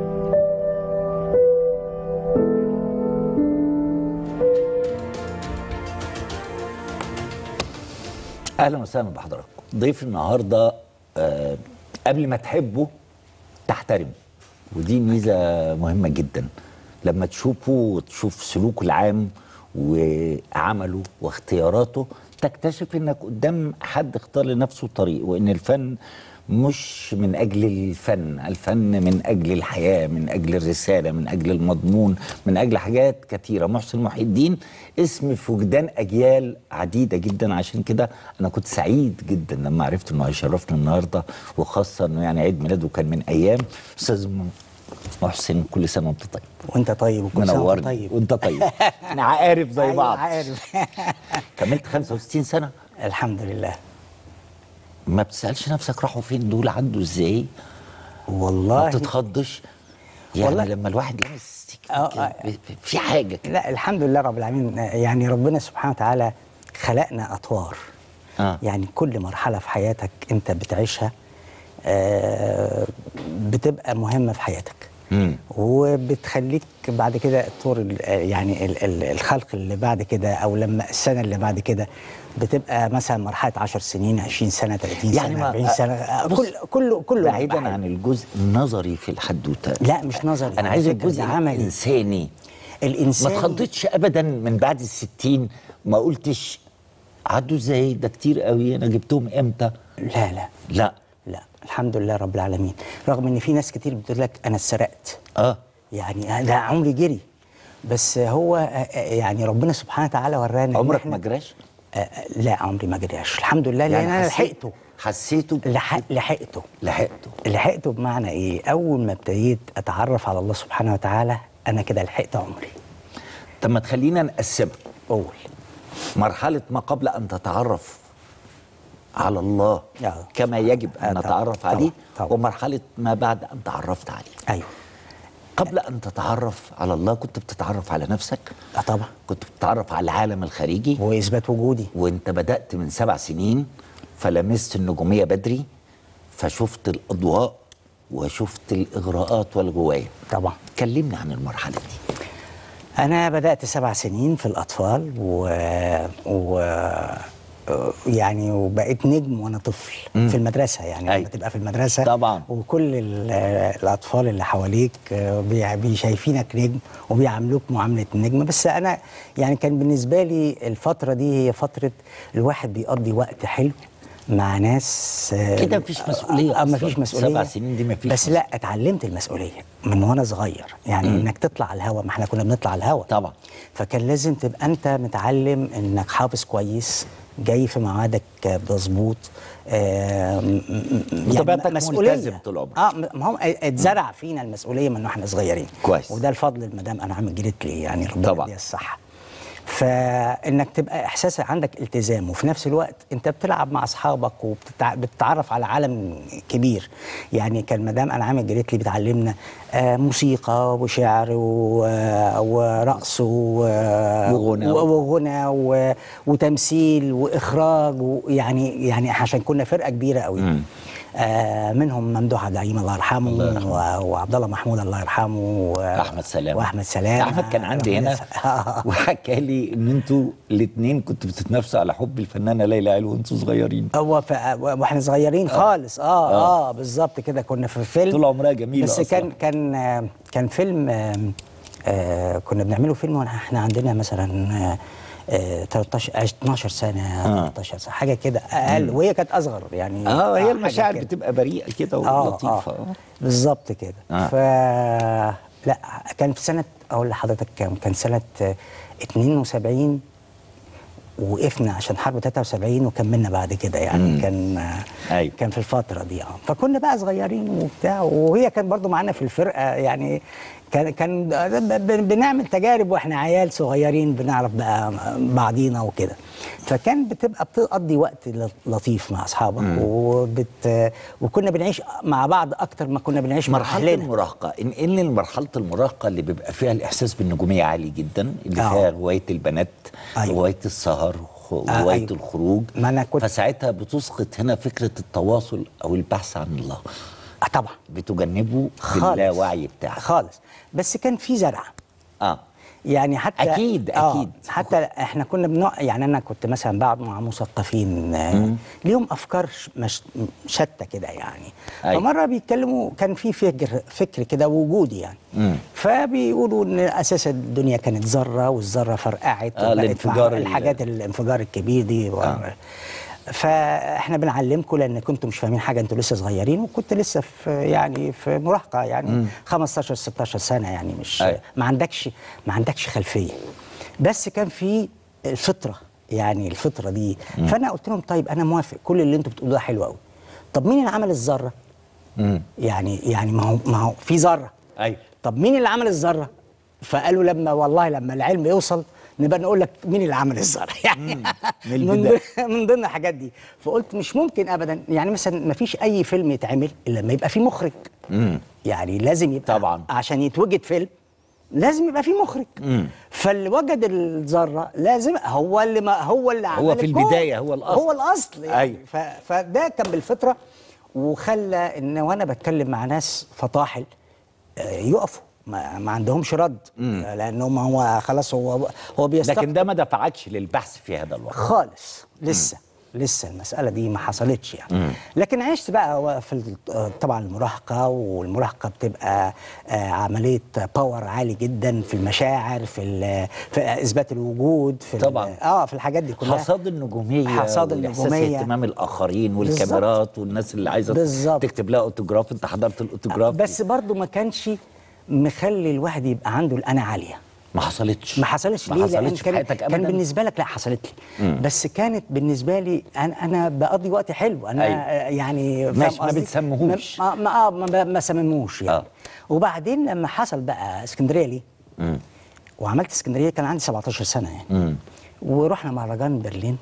اهلا وسهلا بحضراتكم ضيف النهارده آه قبل ما تحبه تحترمه ودي ميزه مهمه جدا لما تشوفه وتشوف سلوكه العام وعمله واختياراته تكتشف انك قدام حد اختار لنفسه طريق وان الفن مش من اجل الفن الفن من اجل الحياه من اجل الرساله من اجل المضمون من اجل حاجات كثيره محسن محي الدين اسم في وجدان اجيال عديده جدا عشان كده انا كنت سعيد جدا لما عرفت انه هيشرفنا النهارده وخاصه انه يعني عيد ميلاده كان من ايام استاذ محسن كل سنه وانت طيب وانت طيب وكل سنه وانت منورني طيب وانت طيب احنا عقارب زي أيوة، بعض عارف كملت 65 سنه الحمد لله ما بتسالش نفسك راحوا فين دول عدوا ازاي ما والله بتتخضش يعني والله- لما الواحد لمس آه، كده آه. ب- ب- في حاجه كده لا الحمد لله رب العالمين يعني ربنا سبحانه وتعالى خلقنا اطوار آه. يعني كل مرحله في حياتك انت بتعيشها آه، بتبقى مهمه في حياتك مم. وبتخليك بعد كده الطور ال- يعني ال- ال- الخلق اللي بعد كده او لما السنه اللي بعد كده بتبقى مثلا مرحله 10 سنين 20 سنه 30 يعني سنه ما- 40 سنه بص، كل كله كله بعيدا بحاجة. عن الجزء النظري في الحدوته لا مش نظري انا عايز على فكرة، الجزء ده عملي الانساني الانسان ما اتخضتش ابدا من بعد الستين ما قلتش عدوا ازاي ده كتير قوي انا جبتهم امتى لا لا لا لا الحمد لله رب العالمين رغم ان في ناس كتير بتقول لك انا اتسرقت اه يعني ده عمري جري بس هو آه، آه، يعني ربنا سبحانه وتعالى ورانا إن عمرك إحنا- ما جراش آه، آه، لا عمري ما جريش الحمد لله لان انا حسيت- لحقته حسيته لحق لحقته لحقته لحقته بمعنى ايه اول ما ابتديت اتعرف على الله سبحانه وتعالى انا كده لحقت عمري طب ما تخلينا نقسمها قول مرحلة ما قبل أن تتعرف على الله آه. كما يجب آه، أن طبعاً، نتعرف طبعاً، عليه طبعاً. ومرحلة ما بعد أن تعرفت عليه ايوه قبل أن تتعرف على الله كنت بتتعرف على نفسك اه طبعا كنت بتتعرف على العالم الخارجي واثبات وجودي وانت بدأت من سبع سنين فلمست النجومية بدري فشفت الأضواء وشفت الإغراءات والغواية طبعا كلمني عن المرحلة دي أنا بدأت سبع سنين في الأطفال و, و... يعني وبقيت نجم وانا طفل مم. في المدرسه يعني أيوة. لما تبقى في المدرسه طبعاً. وكل ال- الاطفال اللي حواليك آه، بي- بي- شايفينك نجم وبيعاملوك معامله النجم بس انا يعني كان بالنسبه لي الفتره دي هي فتره الواحد بيقضي وقت حلو مع ناس آه، كده مفيش مسؤولية آه أصلاً. مفيش مسؤوليه سبع سنين دي مفيش بس مسؤولية. لا اتعلمت المسؤوليه من وانا صغير يعني مم. انك تطلع على الهوا ما احنا كنا بنطلع على الهوا طبعا فكان لازم تبقى انت متعلم انك حافظ كويس جاي في ميعادك مظبوط آه، م- م- بطبيعتك مسؤولية. ملتزم طول عمرك. اه م- ما هو اتزرع فينا المسؤوليه من واحنا صغيرين كويس. وده الفضل المدام انا عامل جريت لي يعني ربنا طبعا. يديها الصحه فانك تبقى احساس عندك التزام وفي نفس الوقت انت بتلعب مع اصحابك وبتتعرف على عالم كبير يعني كان مدام انعام جريت لي بتعلمنا آه، موسيقى وشعر و- آه، ورقص و- وغنى. و- وغنى و- وتمثيل واخراج ويعني يعني عشان كنا فرقه كبيره قوي مم. آه منهم ممدوح عبد العليم الله يرحمه, الله يرحمه. و- وعبد الله محمود الله يرحمه و- احمد سلامه واحمد سلامه احمد كان عندي هنا وحكى لي ان انتوا الاثنين كنتوا بتتنافسوا على حب الفنانه ليلى علو وانتوا صغيرين هو ف... واحنا صغيرين خالص اه اه, آه بالظبط كده كنا في فيلم طول عمرها جميله بس أصلاً. كان كان آه، كان فيلم آه آه كنا بنعمله فيلم واحنا عندنا مثلا آه آه 13 عش- 12 سنه آه. 13 سنه حاجه كده اقل وهي كانت اصغر يعني اه هي حاجة المشاعر كده. بتبقى بريئه كده اه ولطيفه اه بالظبط كده آه. ف لا كان في سنه اقول لحضرتك كام كان سنه آه، 72 وقفنا عشان حرب 73 وكملنا بعد كده يعني مم. كان آه، أيوة. كان في الفتره دي اه فكنا بقى صغيرين وبتاع وهي كانت برضو معانا في الفرقه يعني كان كان ب- بنعمل تجارب واحنا عيال صغيرين بنعرف بقى بعضينا وكده فكان بتبقى بتقضي وقت ل- لطيف مع اصحابك وبت وكنا بنعيش مع بعض اكتر ما كنا بنعيش مع مرحله اهلنا المراهقه انقلني لمرحله المراهقه اللي بيبقى فيها الاحساس بالنجوميه عالي جدا اللي آه. فيها غوايه البنات أيوة. غوايه السهر خ- آه، غوايه أيوة. الخروج ما أنا كنت- فساعتها بتسقط هنا فكره التواصل او البحث عن الله آه طبعا بتجنبه خالص باللاوعي بتاعك خالص بس كان في زرع اه يعني حتى أكيد، آه أكيد. حتى احنا كنا بنوع يعني انا كنت مثلا بقعد مع مثقفين آه، ليهم افكار ش- مش شتى كده يعني أيوة. فمره بيتكلموا كان في فكر فكر كده وجودي يعني مم. فبيقولوا ان اساس الدنيا كانت ذره والذره فرقعت آه، وبقت الانفجار مع ال- الحاجات الانفجار الكبير دي آه. فاحنا بنعلمكم لان كنتم مش فاهمين حاجه انتوا لسه صغيرين وكنت لسه في يعني في مراهقه يعني 15 16 سنه يعني مش أيوة. ما عندكش ما عندكش خلفيه بس كان في الفطره يعني الفطره دي فانا قلت لهم طيب انا موافق كل اللي انتوا بتقولوه ده حلو قوي طب مين اللي عمل الذره مم. يعني يعني ما هو ما هو في ذره ايوه طب مين اللي عمل الذره فقالوا لما والله لما العلم يوصل نبقى نقول لك مين اللي عمل الذره يعني من من البداية. ضمن من ضمن الحاجات دي فقلت مش ممكن ابدا يعني مثلا ما فيش اي فيلم يتعمل الا لما يبقى فيه مخرج مم. يعني لازم يبقى طبعاً. عشان يتوجد فيلم لازم يبقى فيه مخرج مم. فاللي وجد الذره لازم هو اللي ما هو اللي عمل هو في الكون. البداية هو الأصل. هو الاصل يعني أيوة. ف... فده كان بالفطره وخلى ان وانا بتكلم مع ناس فطاحل آه، يقفوا ما, ما عندهمش رد لانهم هو خلاص هو هو بيستقبل لكن ده ما دفعكش للبحث في هذا الوقت خالص لسه لسه المسألة دي ما حصلتش يعني لكن عشت بقى و- في ال- طبعا المراهقة والمراهقة بتبقى آه، عملية باور عالي جدا في المشاعر في, ال- في إثبات الوجود في ال- طبعاً. اه في الحاجات دي كلها حصاد النجوميه حصاد والإحساس النجومية. اهتمام الاخرين بالظبط. والكاميرات والناس اللي عايزه بالظبط. تكتب لها اوتوجراف انت حضرت الاوتوجراف بس برضو ما كانش مخلي الواحد يبقى عنده الأنا عالية ما حصلتش ما حصلتش ما ليه لان حصلتش في كان حياتك كان ابدا بالنسبه لك لا حصلت لي بس كانت بالنسبه لي انا انا بقضي وقت حلو انا أيوة. آه، يعني فاهم ماشي، ما قصدي؟ بتسمهوش. ما ما آه ما, ب- ما سمموش يعني آه. وبعدين لما حصل بقى اسكندريه ليه مم. وعملت اسكندريه كان عندي 17 سنه يعني مم. ورحنا مهرجان برلين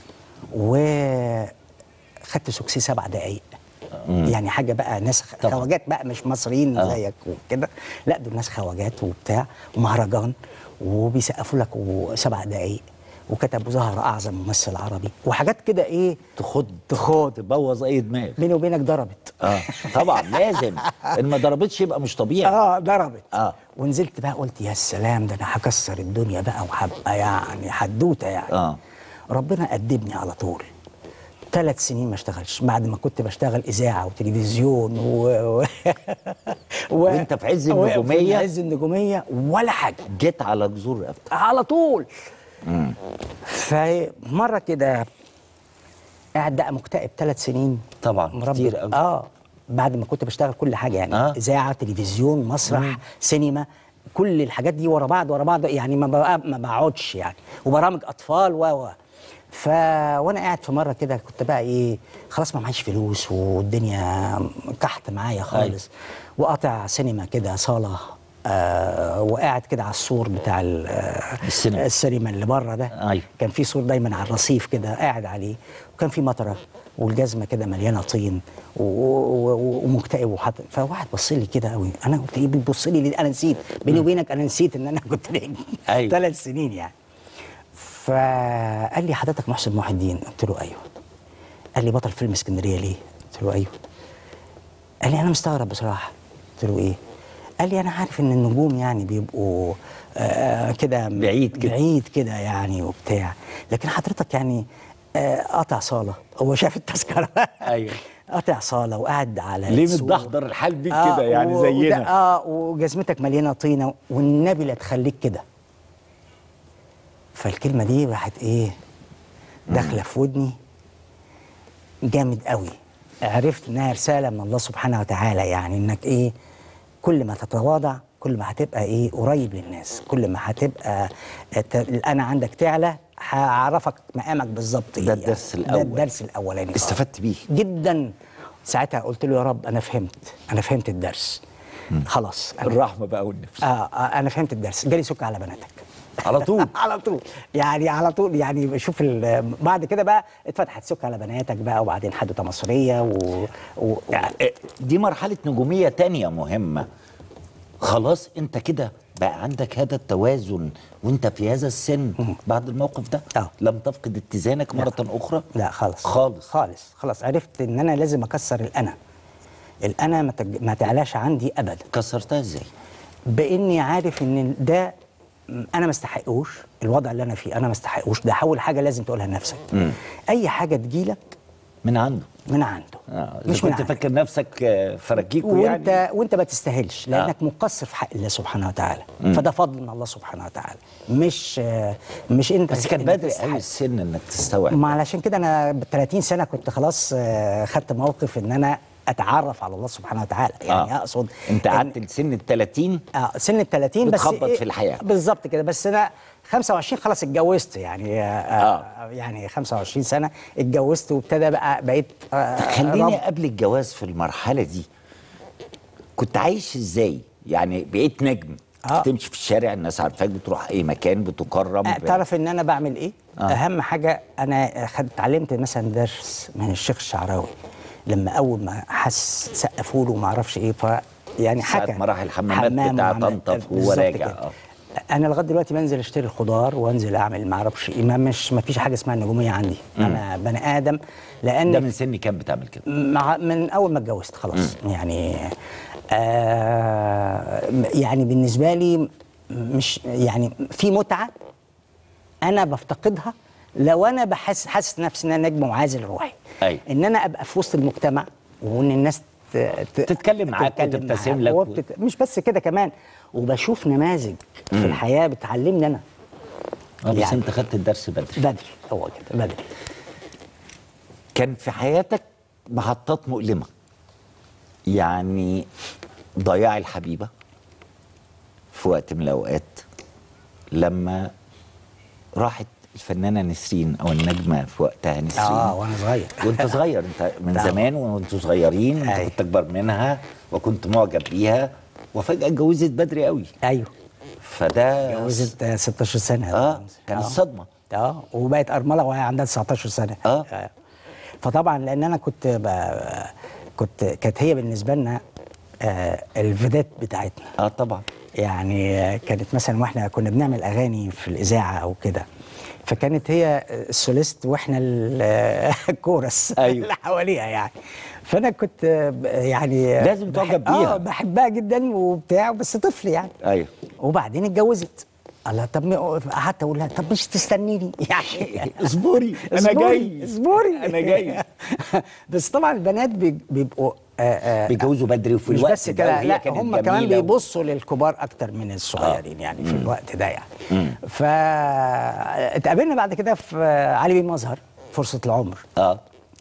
وخدت سوكسي سبع دقايق يعني حاجه بقى ناس خ- طبعا. خواجات بقى مش مصريين آه. زيك وكده لا دول ناس خواجات وبتاع ومهرجان وبيسقفوا لك وسبع دقايق وكتبوا ظهر اعظم ممثل عربي وحاجات كده ايه تخد تخد تبوظ اي دماغ بيني وبينك ضربت اه طبعا لازم ان ما ضربتش يبقى مش طبيعي اه ضربت آه. ونزلت بقى قلت يا سلام ده انا هكسر الدنيا بقى وهبقى يعني حدوته يعني آه. ربنا قدمني على طول ثلاث سنين ما اشتغلش بعد ما كنت بشتغل اذاعه وتلفزيون و... و... و... وأنت في عز و- النجومية؟ في عز النجوميه ولا حاجه جيت على جذور رقبتك على طول فمره كده قاعد بقى مكتئب ثلاث سنين طبعا مربي كتير قوي اه بعد ما كنت بشتغل كل حاجه يعني آه. آه. اذاعه تلفزيون مسرح سينما كل الحاجات دي ورا بعض ورا بعض يعني ما بقى ما بقعدش يعني وبرامج اطفال و و ف وانا قاعد في مره كده كنت بقى ايه خلاص ما معيش فلوس والدنيا كحت معايا خالص وقاطع سينما كده صاله آه وقاعد كده على السور بتاع ال- آه، السينما. السينما اللي بره ده أيوة. كان في سور دايما على الرصيف كده قاعد عليه وكان في مطره والجزمه كده مليانه طين و- و- و- ومكتئب وحاطط فواحد بص لي كده قوي انا قلت ايه بيبص لي ليه؟ انا نسيت بيني وبينك انا نسيت ان انا كنت نجم أيوة. ثلاث سنين يعني فقال لي حضرتك محسن محي الدين قلت له ايوه قال لي بطل فيلم اسكندريه ليه قلت له ايوه قال لي انا مستغرب بصراحه قلت له ايه قال لي انا عارف ان النجوم يعني بيبقوا آه كده بعيد كده. بعيد كده يعني وبتاع لكن حضرتك يعني آه قاطع صاله هو شاف التذكره أيوة. قاطع صاله وقاعد على ليه السور. متدحضر الحال بيك كده يعني و- وده- زينا اه وجزمتك مليانه طينه والنبي لا تخليك كده فالكلمه دي راحت ايه داخله في ودني جامد قوي عرفت انها رساله من الله سبحانه وتعالى يعني انك ايه كل ما تتواضع كل ما هتبقى ايه قريب للناس كل ما هتبقى الت- الانا عندك تعلى هعرفك مقامك بالظبط ايه ده يعني. الدرس ده الأول. الدرس الاولاني آه. استفدت بيه جدا ساعتها قلت له يا رب انا فهمت انا فهمت الدرس خلاص أنا الرحمه بقى والنفس آه آه انا فهمت الدرس جالي سكه على بناتك على طول على طول يعني على طول يعني بشوف ال- بعد كده بقى اتفتحت سكه على بناتك بقى وبعدين حدوته مصريه و, و... يعني دي مرحلة نجومية تانية مهمة خلاص انت كده بقى عندك هذا التوازن وانت في هذا السن بعد الموقف ده آه. لم تفقد اتزانك مرة أخرى لا خالص خالص خالص خلاص عرفت ان انا لازم اكسر الانا الانا ما, تج... ما تعلاش عندي ابدا كسرتها ازاي باني عارف ان ده انا ما استحقوش الوضع اللي انا فيه انا ما استحقوش ده اول حاجه لازم تقولها لنفسك مم. اي حاجه تجيلك من عنده من عنده آه. مش مش من كنت عندك. فاكر نفسك آه، فرجيكو وانت يعني وانت ما تستاهلش لانك مقصر في حق الله سبحانه وتعالى فده فضل من الله سبحانه وتعالى مش آه، مش انت بس كان إنك بدري تستحق. قوي السن انك تستوعب ما علشان كده انا ب 30 سنه كنت خلاص آه، خدت موقف ان انا اتعرف على الله سبحانه وتعالى يعني آه. اقصد انت إن- قعدت لسن ال 30 اه سن ال 30 بس بتخبط إيه في الحياة. بالظبط كده بس انا 25 خلاص اتجوزت يعني آه آه. يعني 25 سنه اتجوزت وابتدى بقى بقيت آه خليني رب- قبل الجواز في المرحله دي كنت عايش ازاي يعني بقيت نجم آه. تمشي في الشارع الناس عارفاك بتروح اي مكان بتكرم آه، ب- تعرف ان انا بعمل ايه آه. آه. اهم حاجه انا خدت اتعلمت مثلا درس من الشيخ الشعراوي لما اول ما حس سقفوا له وما اعرفش ايه ف يعني ساعة حكى ما راح الحمامات حمام بتاع وعمل- طنطا وهو بالظبط راجع، كده. آه. انا لغايه دلوقتي بنزل اشتري الخضار وانزل اعمل ما اعرفش ايه ما مش ما فيش حاجه اسمها النجوميه عندي انا بني ادم لان ده من سن كام بتعمل كده مع من اول ما اتجوزت خلاص يعني آه يعني بالنسبه لي مش يعني في متعه انا بفتقدها لو انا بحس حاسس نفسي ان انا نجم وعازل روحي أيوة. ان انا ابقى في وسط المجتمع وان الناس ت- ت- تتكلم معاك تتكلم وتبتسم معاك لك و- وبتت... مش بس كده كمان وبشوف نماذج في الحياه بتعلمني انا آه، بس يعني. انت خدت الدرس بدري بدري هو كده بدري كان في حياتك محطات مؤلمة يعني ضياع الحبيبة في وقت من الأوقات لما راحت الفنانة نسرين أو النجمة في وقتها نسرين اه وانا صغير وانت صغير انت من طبعا. زمان وانتوا صغيرين انت أيوة. كنت اكبر منها وكنت معجب بيها وفجأة اتجوزت بدري قوي ايوه فده اتجوزت آه، 16 سنه اه كانت آه. صدمة اه وبقت ارمله وهي عندها 19 سنه آه. فطبعا لان انا كنت ب... كنت كانت هي بالنسبه لنا آه الفيدات بتاعتنا اه طبعا يعني آه، كانت مثلا واحنا كنا بنعمل اغاني في الاذاعه او كده فكانت هي السوليست واحنا ال- الكورس أيوة. اللي حواليها يعني فانا كنت آه، ب- يعني لازم تعجب بحب- بيها. اه بحبها جدا وبتاع بس طفل يعني ايوه وبعدين اتجوزت الله طب ما- قعدت اقول لها طب مش تستنيني يعني اصبري انا اصبري، جاي اصبري انا جاي بس طبعا البنات بي- بيبقوا آه، آه، بيتجوزوا بدري وفي مش الوقت بس ده كده وهي لا كانت هم كمان جميلة و- بيبصوا للكبار اكتر من الصغيرين يعني في الوقت ده يعني مم. فاتقابلنا بعد كده في علي بن مظهر فرصه العمر اه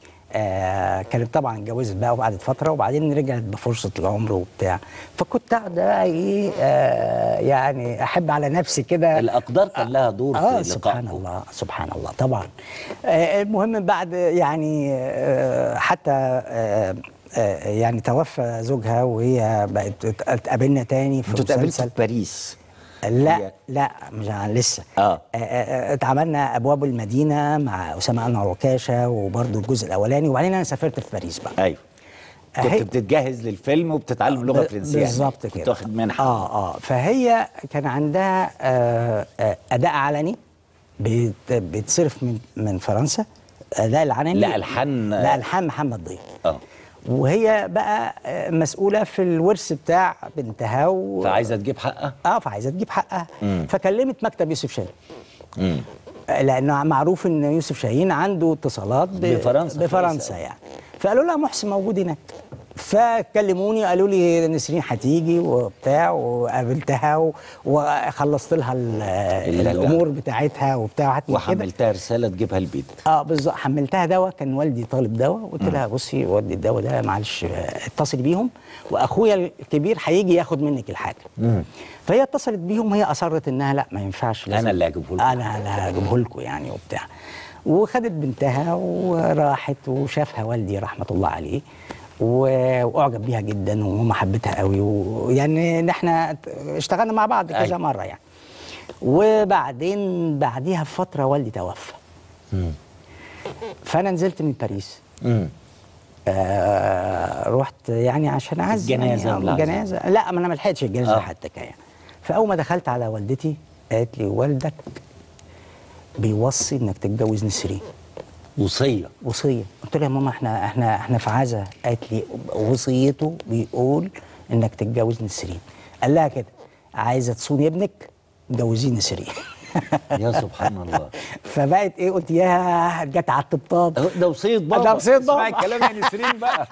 آه كانت طبعا اتجوزت بقى وقعدت فتره وبعدين رجعت بفرصه العمر وبتاع فكنت قاعده بقى ايه آه يعني احب على نفسي كده الاقدار كان لها دور اه في سبحان لقائكم الله سبحان الله طبعا آه المهم بعد يعني آه حتى آه آه يعني توفى زوجها وهي بقت اتقابلنا تاني في انتوا اتقابلتوا مسلسل في باريس لا هي- لا مش لسه آه. آه، آه، اتعملنا ابواب المدينه مع اسامه انور وكاشه وبرضه الجزء الاولاني وبعدين انا سافرت في باريس بقى ايوه كنت هي- بتتجهز للفيلم وبتتعلم لغه ب- فرنسيه بالظبط يعني. كده كنت واخد منحه اه اه فهي كان عندها آه آه اداء علني بيت- بيتصرف من من فرنسا اداء العلني لا، ألحان- لا الحان محمد ضيف اه وهي بقى آه، مسؤوله في الورث بتاع بنتها و... فعايزه تجيب حقها اه فعايزه تجيب حقها مم. فكلمت مكتب يوسف شاهين امم لانه معروف ان يوسف شاهين عنده اتصالات ب- بفرنسا بفرنسا كويس. يعني فقالوا لها محسن موجود هناك فكلموني قالوا لي نسرين هتيجي وبتاع وقابلتها و- وخلصت لها ال- ال- الامور بتاعتها وبتاع وحاجات من كده وحملتها رساله تجيبها البيت اه بالظبط حملتها دواء كان والدي طالب دواء قلت لها بصي ودي الدواء ده معلش آه، اتصلي بيهم واخويا الكبير هيجي ياخد منك الحاجه فهي اتصلت بيهم وهي اصرت انها لا ما ينفعش أنا لازم- اللي هجيبه لكم. انا اللي هجيبه لكم يعني وبتاع وخدت بنتها وراحت وشافها والدي رحمه الله عليه و- واعجب بيها جدا وماما حبتها قوي ويعني ان احنا اشتغلنا مع بعض كذا أيوة. مره يعني وبعدين بعديها بفتره والدي توفى فانا نزلت من باريس امم آه رحت يعني عشان اعزي الجنازة يعني والعزاء. الجنازه لا ما انا ما لحقتش الجنازه آه. حتى كان فاول ما دخلت على والدتي قالت لي والدك بيوصي انك تتجوز نسرين وصيه وصيه قلت لها يا ماما احنا احنا احنا في عزا قالت لي وصيته بيقول انك تتجوز نسرين قال لها كده عايزه تصوني ابنك مجوزين نسرين يا سبحان الله فبقت ايه قلت يا جت على الطبطاب ده وصيه بابا ده وصية اسمعي بابا. الكلام يا نسرين بقى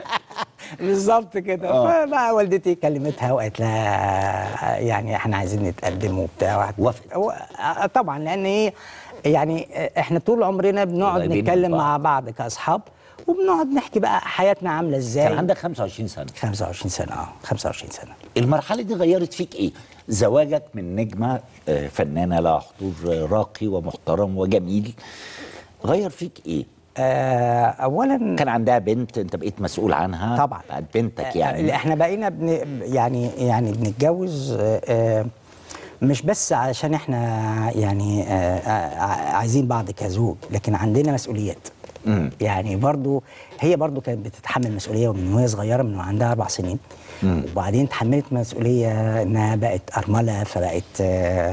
بالظبط كده آه. فبقى والدتي كلمتها وقالت لها يعني احنا عايزين نتقدم وبتاع وافقت. و- آه، طبعا لان ايه يعني احنا طول عمرنا بنقعد قريبين من نتكلم بعض. مع بعض كاصحاب وبنقعد نحكي بقى حياتنا عامله ازاي كان عندك 25 سنه 25 سنه اه 25 سنه المرحله دي غيرت فيك ايه زواجك من نجمه آه، فنانه لها حضور آه، راقي ومحترم وجميل غير فيك ايه آه اولا كان عندها بنت انت بقيت مسؤول عنها طبعا. بقت بنتك اللي يعني احنا بقينا بن يعني يعني بنتجوز آه، آه، مش بس علشان احنا يعني آه، آه، عايزين بعض كزوج لكن عندنا مسؤوليات مم. يعني برضو هي برضو كانت بتتحمل مسؤوليه من وهي صغيره من وعندها اربع سنين وبعدين تحملت مسؤوليه انها بقت ارمله فبقت آه،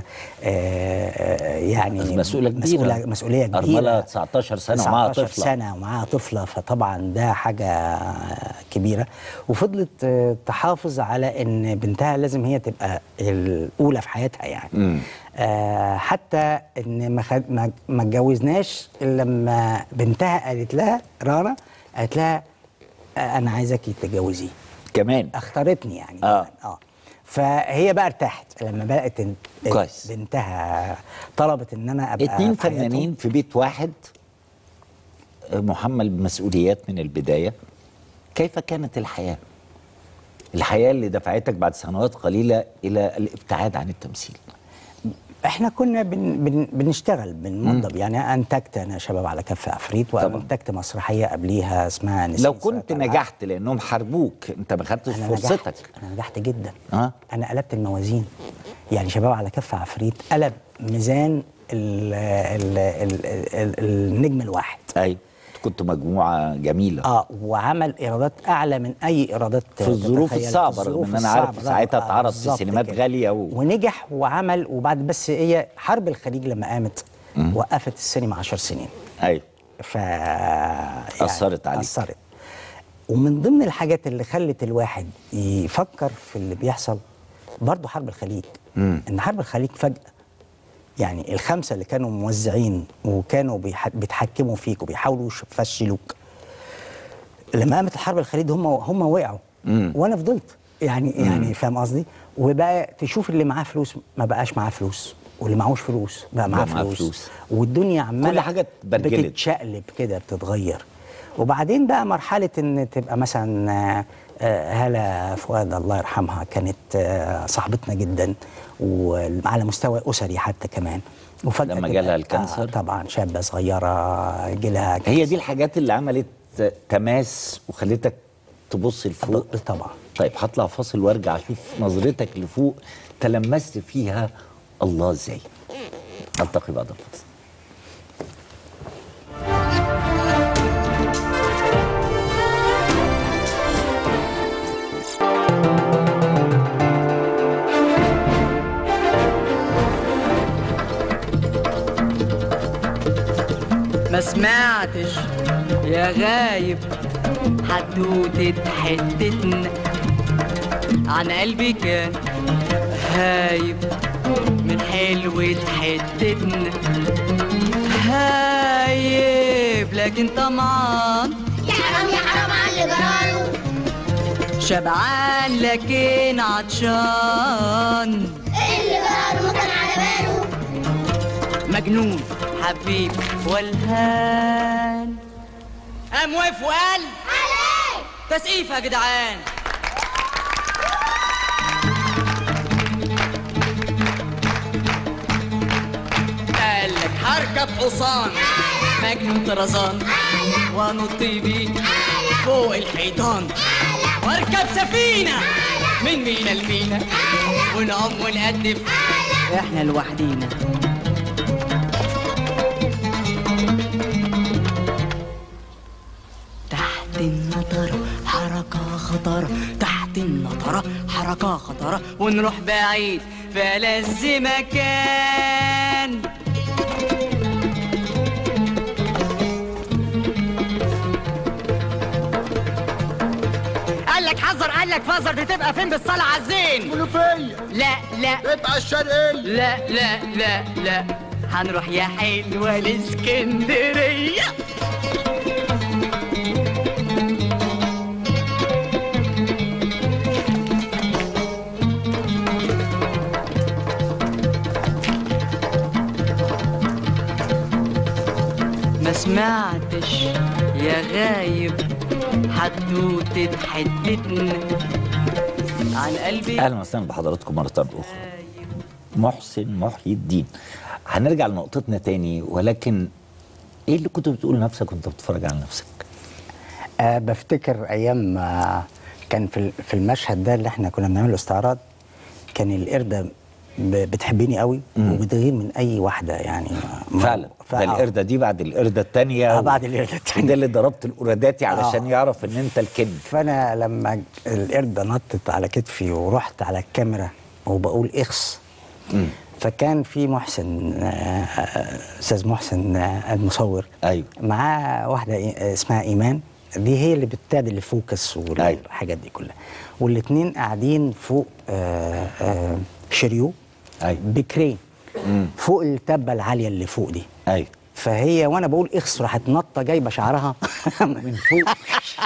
آه، يعني مسؤولة كبيرة. مسؤوليه, مسؤوليه كبيره أرملة 19 سنة ومعاها 19 طفلة. سنه ومعاها طفله فطبعا ده حاجه كبيره وفضلت آه، تحافظ على ان بنتها لازم هي تبقى الاولى في حياتها يعني مم. آه حتى ان ما خد ما ما اتجوزناش الا لما بنتها قالت لها رنا قالت لها آه انا عايزاكي تتجوزيه كمان اختارتني يعني آه. كمان. اه فهي بقى ارتاحت لما بقت إن- كويس. بنتها طلبت ان انا ابقى اتنين في حياتهم. فنانين في بيت واحد آه، محمل بمسؤوليات من البدايه كيف كانت الحياه الحياه اللي دفعتك بعد سنوات قليله الى الابتعاد عن التمثيل احنا كنا بن بن بنشتغل بنوضب يعني انتجت انا شباب على كف عفريت طبعا. وانتجت مسرحيه قبليها اسمها نسيت لو كنت سيطرة. نجحت لانهم حاربوك انت ما خدتش انا فرصتك نجحت انا نجحت جدا اه انا قلبت الموازين يعني شباب على كف عفريت قلب ميزان ال ال ال ال النجم الواحد ايوه كنت مجموعه جميله اه وعمل ايرادات اعلى من اي ايرادات في الظروف تتخيل. الصعبة، في رغم الظروف إن أنا عارف الصعبة. ساعتها آه، اتعرض في بالظبط سينمات كده. غالية و- ونجح وعمل وبعد بس هي حرب الخليج لما قامت وقفت السينما 10 سنين ايوه ف يعني أثرت عليك. أثرت ومن ضمن الحاجات اللي خلت الواحد يفكر في اللي بيحصل برضه حرب الخليج مم. ان حرب الخليج فجأة يعني الخمسة اللي كانوا موزعين وكانوا بيح- بيتحكموا فيك وبيحاولوا يش- يفشلوك لما قامت الحرب الخليج هم هم وقعوا مم. وانا فضلت يعني يعني فاهم قصدي وبقى تشوف اللي معاه فلوس ما بقاش معاه فلوس واللي معهوش فلوس بقى معاه بقى معاه فلوس. فلوس. والدنيا عماله كل حاجة اتبرجلت. بتتشقلب كده بتتغير وبعدين بقى مرحله ان تبقى مثلا آه، آه، هاله فؤاد الله يرحمها كانت آه، صاحبتنا جدا وعلى مستوى اسري حتى كمان وفجاه لما تبقى- جالها الكانسر؟ آه طبعا شابه صغيره جالها هي دي الحاجات اللي عملت تماس وخلتك تبص لفوق طبعا طيب هطلع فاصل وارجع اشوف نظرتك لفوق تلمست فيها الله ازاي التقي بعد الفاصل ما سمعتش يا غايب حدوتة حتتنا عن قلبي كان هايب من حلوة حتتنا هايب لكن طمعان يا حرام يا حرام على اللي جراله شبعان لكن عطشان اللي جراله ما كان على باله مجنون حبيب والهان قام واقف وقال عليه تسقيف يا جدعان قال لك هركب حصان مجنون طرزان وانط بيه فوق الحيطان واركب سفينة من مينا لمينا ونقوم ونقدف احنا لوحدينا تحت النطرة حركة خطرة تحت النطرة حركة خطرة ونروح بعيد في ألذ مكان قال لك لك حذر قال لك فازر دي تبقى فين بالصلاة على الزين منوفيه لا لا ابقى الشرقيه لا لا لا لا هنروح يا حلوة الاسكندرية ما سمعتش يا غايب حدوتة حتتنا عن قلبي اهلا وسهلا بحضراتكم مره اخرى محسن محي الدين هنرجع لنقطتنا تاني ولكن ايه اللي كنت بتقول لنفسك وانت بتتفرج على نفسك أه بفتكر ايام آه، كان في ال- في المشهد ده اللي احنا كنا بنعمله استعراض كان القرده ب- بتحبني قوي وبتغير من اي واحده يعني ما- فعلا فا- ده القرده دي بعد القرده الثانيه آه، بعد القردة التانية. ده اللي ضربت القرداتي علشان آه. يعرف ان انت الكذب فانا لما القرده نطت على كتفي ورحت على الكاميرا وبقول اخس فكان في محسن آه، آه، استاذ محسن آه، المصور ايوه معاه واحده إي- اسمها ايمان دي هي اللي بتعمل الفوكس والحاجات دي كلها والاثنين قاعدين فوق آه، آه، شريو ايوه بكرين فوق التبه العاليه اللي فوق دي ايوه فهي وانا بقول اخس راحت نطه جايبه شعرها من فوق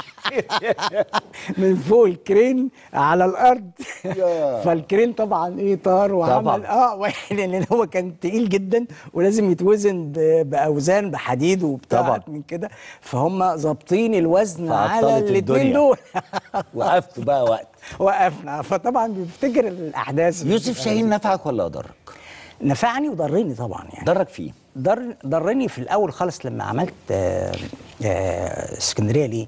من فوق الكرين على الارض فالكرين طبعا ايه طار وعمل طبعاً. اه لان هو كان تقيل جدا ولازم يتوزن ب- باوزان بحديد وبتاع طبعاً. من كده فهم ظابطين الوزن على فعطلت الاثنين الدنيا. دول وقفت بقى وقت وقفنا فطبعا بيفتكر الاحداث يوسف شاهين نفعك ولا ضرك؟ نفعني وضرني طبعا يعني ضرك فيه ضر ضرني في الاول خالص لما عملت آه، آه، اسكندريه ليه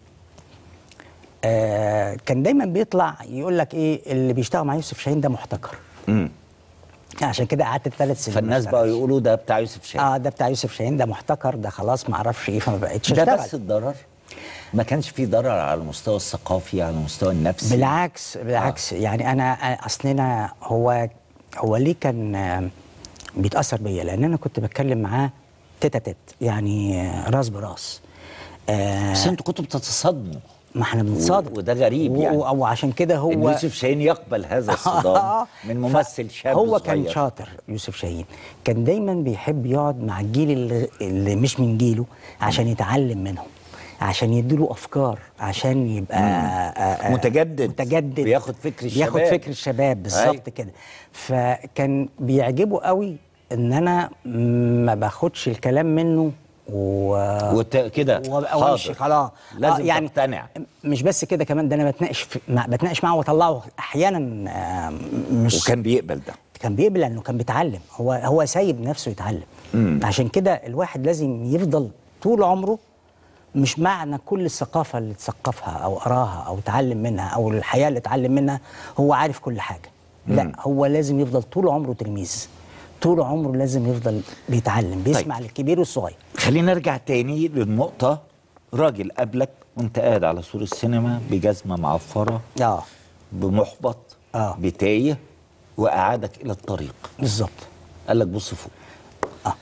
آه، كان دايما بيطلع يقول لك ايه اللي بيشتغل مع يوسف شاهين ده محتكر امم عشان كده قعدت ثلاث سنين فالناس ما بقى اشتغلش. يقولوا ده بتاع يوسف شاهين اه ده بتاع يوسف شاهين ده محتكر ده خلاص ما اعرفش ايه فما بقتش ده اشتغل بس الضرر ما كانش فيه ضرر على المستوى الثقافي على المستوى النفسي بالعكس بالعكس آه. يعني انا اصلنا هو هو ليه كان آه، بيتاثر بيا لان انا كنت بتكلم معاه تيتا تيت يعني آه، راس براس آه بس انتوا كنتوا بتتصادموا ما احنا بنتصادم وده غريب يعني. و- او عشان كده هو إن يوسف شاهين يقبل هذا الصدام من ممثل شاب هو صغير. كان شاطر يوسف شاهين كان دايما بيحب يقعد مع الجيل اللي, اللي مش من جيله عشان يتعلم منهم عشان يديله افكار عشان يبقى آه، آه، متجدد. متجدد بياخد فكر بياخد الشباب. فكر الشباب أيوة. بالظبط كده فكان بيعجبه قوي ان انا ما باخدش الكلام منه و وت... كده وابقى وامشي خلاص لازم آه، يعني تقتنع مش بس كده كمان ده انا بتناقش في مع بتناقش معاه واطلعه احيانا آه، مش وكان بيقبل ده كان بيقبل لانه كان بيتعلم هو هو سايب نفسه يتعلم مم. عشان كده الواحد لازم يفضل طول عمره مش معنى كل الثقافه اللي اتثقفها او قراها او اتعلم منها او الحياه اللي اتعلم منها هو عارف كل حاجه لا هو لازم يفضل طول عمره تلميذ طول عمره لازم يفضل بيتعلم بيسمع طيب. للكبير والصغير خلينا نرجع تاني للنقطة راجل قبلك وانت قاعد على سور السينما بجزمة معفرة اه بمحبط آه. بتايه وأعادك إلى الطريق بالظبط قال لك بص فوق آه.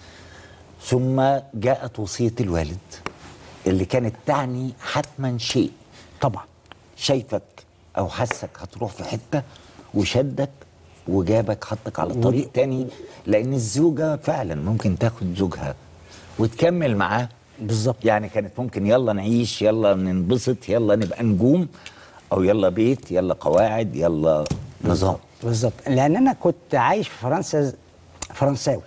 ثم جاءت وصية الوالد اللي كانت تعني حتما شيء طبعا شايفك أو حسك هتروح في حتة وشدك وجابك حطك على طريق تاني لأن الزوجة فعلا ممكن تاخد زوجها وتكمل معاه بالظبط يعني كانت ممكن يلا نعيش يلا ننبسط يلا نبقى نجوم او يلا بيت يلا قواعد يلا نظام بالظبط لان انا كنت عايش في فرنسا فرنساوي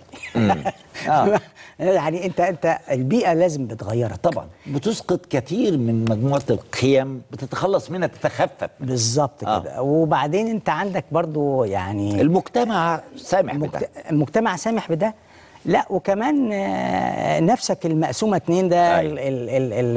آه. يعني انت انت البيئه لازم بتغيرك طبعا بتسقط كثير من مجموعه القيم بتتخلص منها تتخفف بالظبط آه. كده وبعدين انت عندك برضو يعني المجتمع سامح المجت... بده المجتمع سامح بده لا وكمان آه، نفسك المقسومه اتنين ده أيوة. ال ال ال ال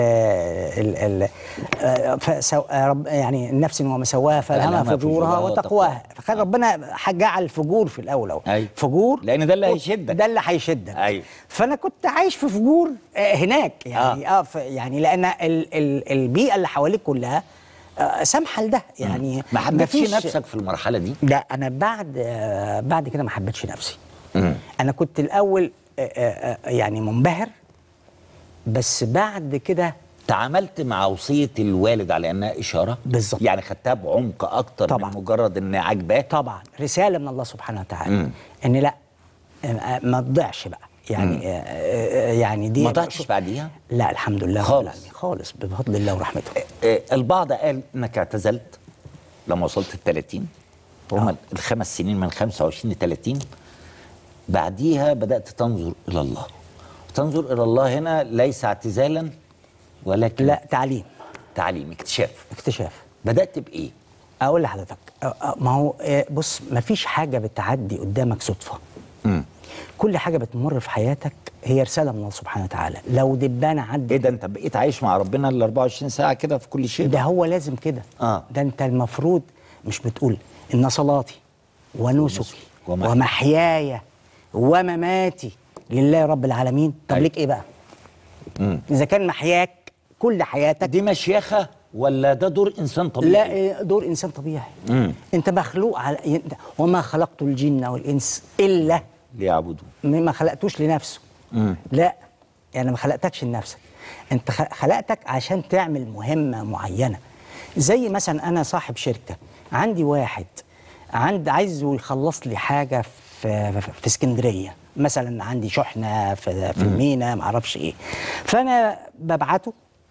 ال ال آه، فسو... آه، رب يعني النفس وما سواها فالهمها فألهمها فجورها فجورها وتقواها فكان ربنا جعل الفجور في الاول اهو أيوة. فجور لان ده اللي هيشدك ده اللي هيشدك أيوة. فانا كنت عايش في فجور آه، هناك يعني اه, ف- يعني لان ال ال البيئه اللي حواليك كلها آه، سامحه لده يعني ما حبيتش مفيش- نفسك في المرحله دي لا انا بعد آه، بعد كده ما حبيتش نفسي مم. انا كنت الاول آه، آه، آه، يعني منبهر بس بعد كده تعاملت مع وصيه الوالد على انها اشاره بالظبط. يعني خدتها بعمق اكتر طبعاً. من مجرد ان عاجباه طبعا رساله من الله سبحانه وتعالى مم. ان لا آه، ما تضيعش بقى يعني آه، آه، يعني دي ما ضعتش بعديها لا الحمد لله رب خالص. العالمين خالص بفضل الله ورحمته آه، البعض قال انك اعتزلت لما وصلت ال 30 هم الخمس سنين من 25 ل 30 بعديها بدات تنظر الى الله تنظر الى الله هنا ليس اعتزالا ولكن لا تعليم تعليم اكتشاف اكتشاف بدات بايه اقول لحضرتك آه، آه، ما هو آه، بص ما فيش حاجه بتعدي قدامك صدفه مم. كل حاجه بتمر في حياتك هي رساله من الله سبحانه وتعالى لو دبانه عدت ايه ده انت بقيت عايش مع ربنا ال 24 ساعه كده في كل شيء ده هو لازم كده آه. ده انت المفروض مش بتقول ان صلاتي ونسكي ومحياي. ومحياي ومماتي لله رب العالمين طب أيوة. ليك ايه بقى مم. اذا كان محياك كل حياتك دي مشيخه ولا ده دور انسان طبيعي لا إيه، دور انسان طبيعي مم. انت مخلوق على انت- وما خلقت الجن والانس الا ليعبدوا ما خلقتوش لنفسه مم. لا يعني ما خلقتكش لنفسك انت خ- خلقتك عشان تعمل مهمه معينه زي مثلا انا صاحب شركه عندي واحد عند عايزه يخلص لي حاجه في في- في اسكندريه مثلا عندي شحنه في, في المينا ما اعرفش ايه فانا ببعته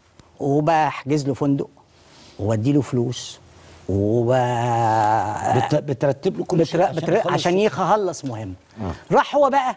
وبحجز له فندق وادي له فلوس وب بت... بترتب له كل شيء بتر... عشان بتر... يخلص عشان شيء. يخلص مهم راح هو بقى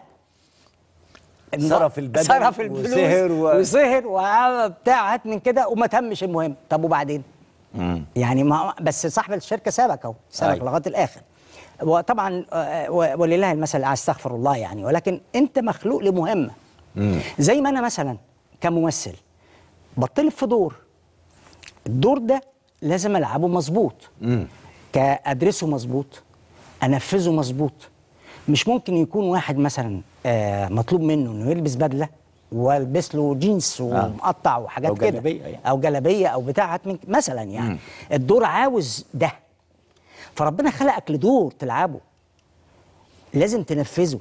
صرف البدن صرف الفلوس وسهر و- وسهر وبتاع هات من كده وما تمش المهم طب وبعدين مم. يعني ما بس صاحب الشركه سابك اهو سابك أيوة. لغايه الاخر وطبعا آه، و- ولله المثل الأعلى، استغفر الله يعني ولكن انت مخلوق لمهمه مم. زي ما انا مثلا كممثل بطلب في دور الدور ده لازم العبه مظبوط مم. كادرسه مظبوط انفذه مظبوط مش ممكن يكون واحد مثلا آه مطلوب منه انه يلبس بدله والبس له جينز ومقطع وحاجات أو كده جلابية يعني. او جلابيه او بتاع هات من- مثلا يعني مم. الدور عاوز ده فربنا خلقك لدور تلعبه لازم تنفذه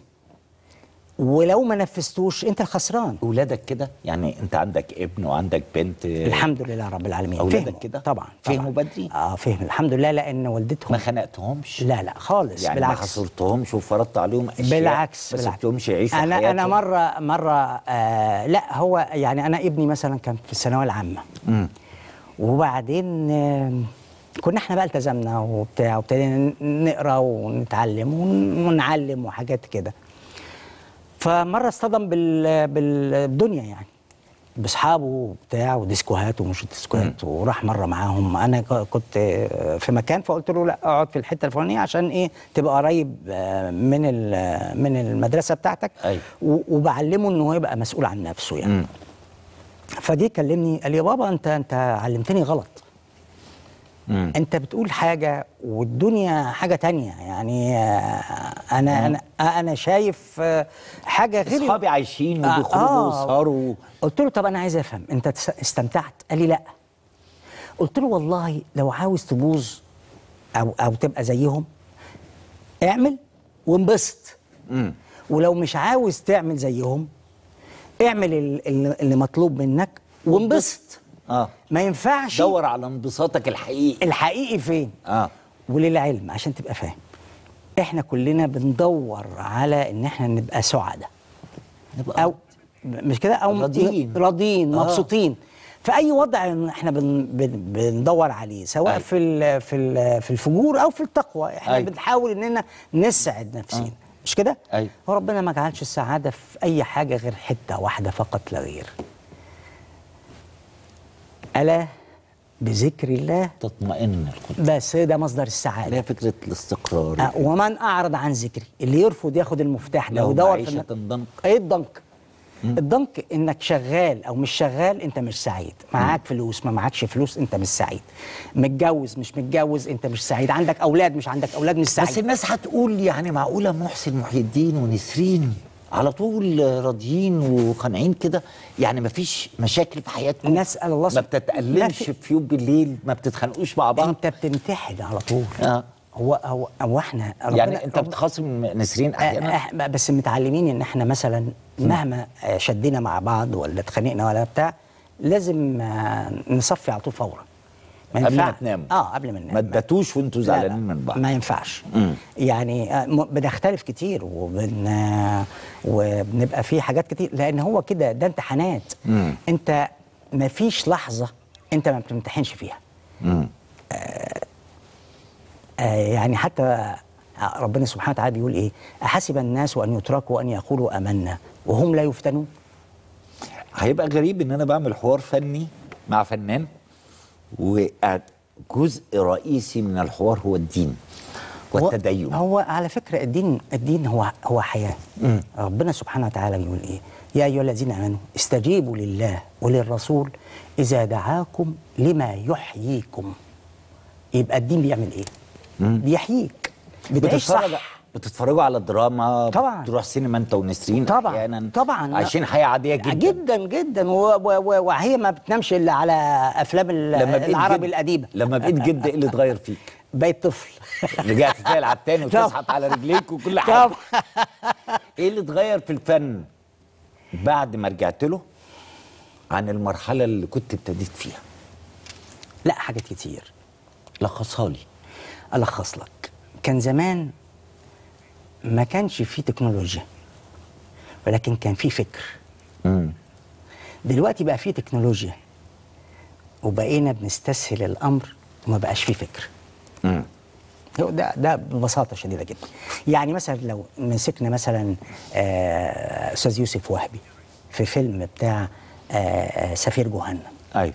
ولو ما نفذتوش انت الخسران اولادك كده يعني انت عندك ابن وعندك بنت الحمد لله رب العالمين أولادك فهموا. كده؟ طبعا فهموا طبعاً. بدري؟ اه فهم الحمد لله لان والدتهم ما خنقتهمش لا لا خالص يعني بالعكس ما حصرتهمش وفرضت عليهم اشياء بالعكس ما بالعكس. سبتهمش يعيشوا انا حياتهم انا مره مره آه لا هو يعني انا ابني مثلا كان في الثانويه العامه مم. وبعدين آه كنا احنا بقى التزمنا وبتاع وابتدينا نقرا ونتعلم ون- ونعلم وحاجات كده فمره اصطدم بال بالدنيا يعني باصحابه وبتاع وديسكوهات ومش ديسكوهات وراح مره معاهم انا ك- كنت في مكان فقلت له لا اقعد في الحته الفلانيه عشان ايه تبقى قريب آه، من ال- من المدرسه بتاعتك أيوة. و- وبعلمه ان هو يبقى مسؤول عن نفسه يعني مم. فجه كلمني قال لي يا بابا انت انت علمتني غلط مم. انت بتقول حاجه والدنيا حاجه تانية يعني آه، انا انا انا شايف آه، حاجه غير اصحابي عايشين آه، وبيخرجوا آه. ويسهروا قلت له طب انا عايز افهم انت تس- استمتعت قال لي لا قلت له والله لو عاوز تبوظ او او تبقى زيهم اعمل وانبسط مم. ولو مش عاوز تعمل زيهم اعمل ال- ال- اللي مطلوب منك وانبسط اه ما ينفعش دور على انبساطك الحقيقي الحقيقي فين اه وللعلم عشان تبقى فاهم احنا كلنا بندور على ان احنا نبقى سعداء نبقى او مش كده او راضيين. راضيين آه. مبسوطين في اي وضع احنا بن بن بندور عليه سواء أيوة. في ال في ال في الفجور او في التقوى احنا أيوة. بنحاول اننا نسعد نفسينا مش كده أيوة. وربنا ما جعلش السعاده في اي حاجه غير حته واحده فقط لا غير الا بذكر الله تطمئن القلوب بس ده مصدر اللي السعاده هي فكره الاستقرار آه، ومن اعرض عن ذكري اللي يرفض ياخد المفتاح ده لو ويدور معيشه في تنضنك ايه الضنك الضنك انك شغال او مش شغال انت مش سعيد معاك فلوس ما معكش فلوس انت مش سعيد متجوز مش متجوز انت مش سعيد عندك اولاد مش عندك اولاد مش سعيد بس الناس هتقول يعني معقوله محسن محي الدين ونسرين على طول راضيين وقانعين كده يعني مفيش مشاكل في حياتكم نسال الله ما سب- ما بتتألمش في- في يوم بالليل ما بتتخانقوش مع بعض انت بتمتحن على طول آه. هو هو هو احنا يعني انت رب- بتخاصم نسرين احيانا آه، آه، بس متعلمين ان احنا مثلا مهما آه، شدينا مع بعض ولا اتخانقنا ولا بتاع لازم آه، نصفي على طول فورا قبل ما ينفع- تناموا. اه قبل ما ننام ما تباتوش وانتوا لا، لا، زعلانين من بعض ما ينفعش مم. يعني آه، م- بنختلف كتير وبن آه، وبنبقى في حاجات كتير لان هو كده ده امتحانات مم. انت ما فيش لحظه انت ما بتمتحنش فيها مم. آه، يعني حتى ربنا سبحانه وتعالى بيقول ايه احسب الناس ان يتركوا ان يقولوا امنا وهم لا يفتنون هيبقى غريب ان انا بعمل حوار فني مع فنان وجزء رئيسي من الحوار هو الدين والتدين هو, هو على فكره الدين الدين هو هو حياه مم. ربنا سبحانه وتعالى بيقول ايه يا ايها الذين امنوا استجيبوا لله وللرسول اذا دعاكم لما يحييكم يبقى الدين بيعمل ايه مم. بيحييك بتعيش صح بتتفرج بتتفرجوا على دراما طبعاً. بتروح سينما انت ونسرين طبعا احيانا طبعا عايشين حياه عاديه جدا جدا جدا و- و- و- وهي ما بتنامش الا على افلام ال- لما بقيت العربي جد- القديمه لما بقيت جد ايه اللي اتغير فيك؟ بقيت طفل رجعت تلعب تاني وتزحف طبعاً. على رجليك وكل حاجه طبعا ايه اللي اتغير في الفن بعد ما رجعت له عن المرحله اللي كنت ابتديت فيها لا حاجات كتير لخصها لي الخص لك كان زمان ما كانش فيه تكنولوجيا ولكن كان فيه فكر امم دلوقتي بقى فيه تكنولوجيا وبقينا بنستسهل الامر وما بقاش فيه فكر امم هو ده ده ببساطه شديده جدا يعني مثلا لو مسكنا مثلا آه، استاذ يوسف وهبي في فيلم بتاع آه، آه، سفير جهنم ايوه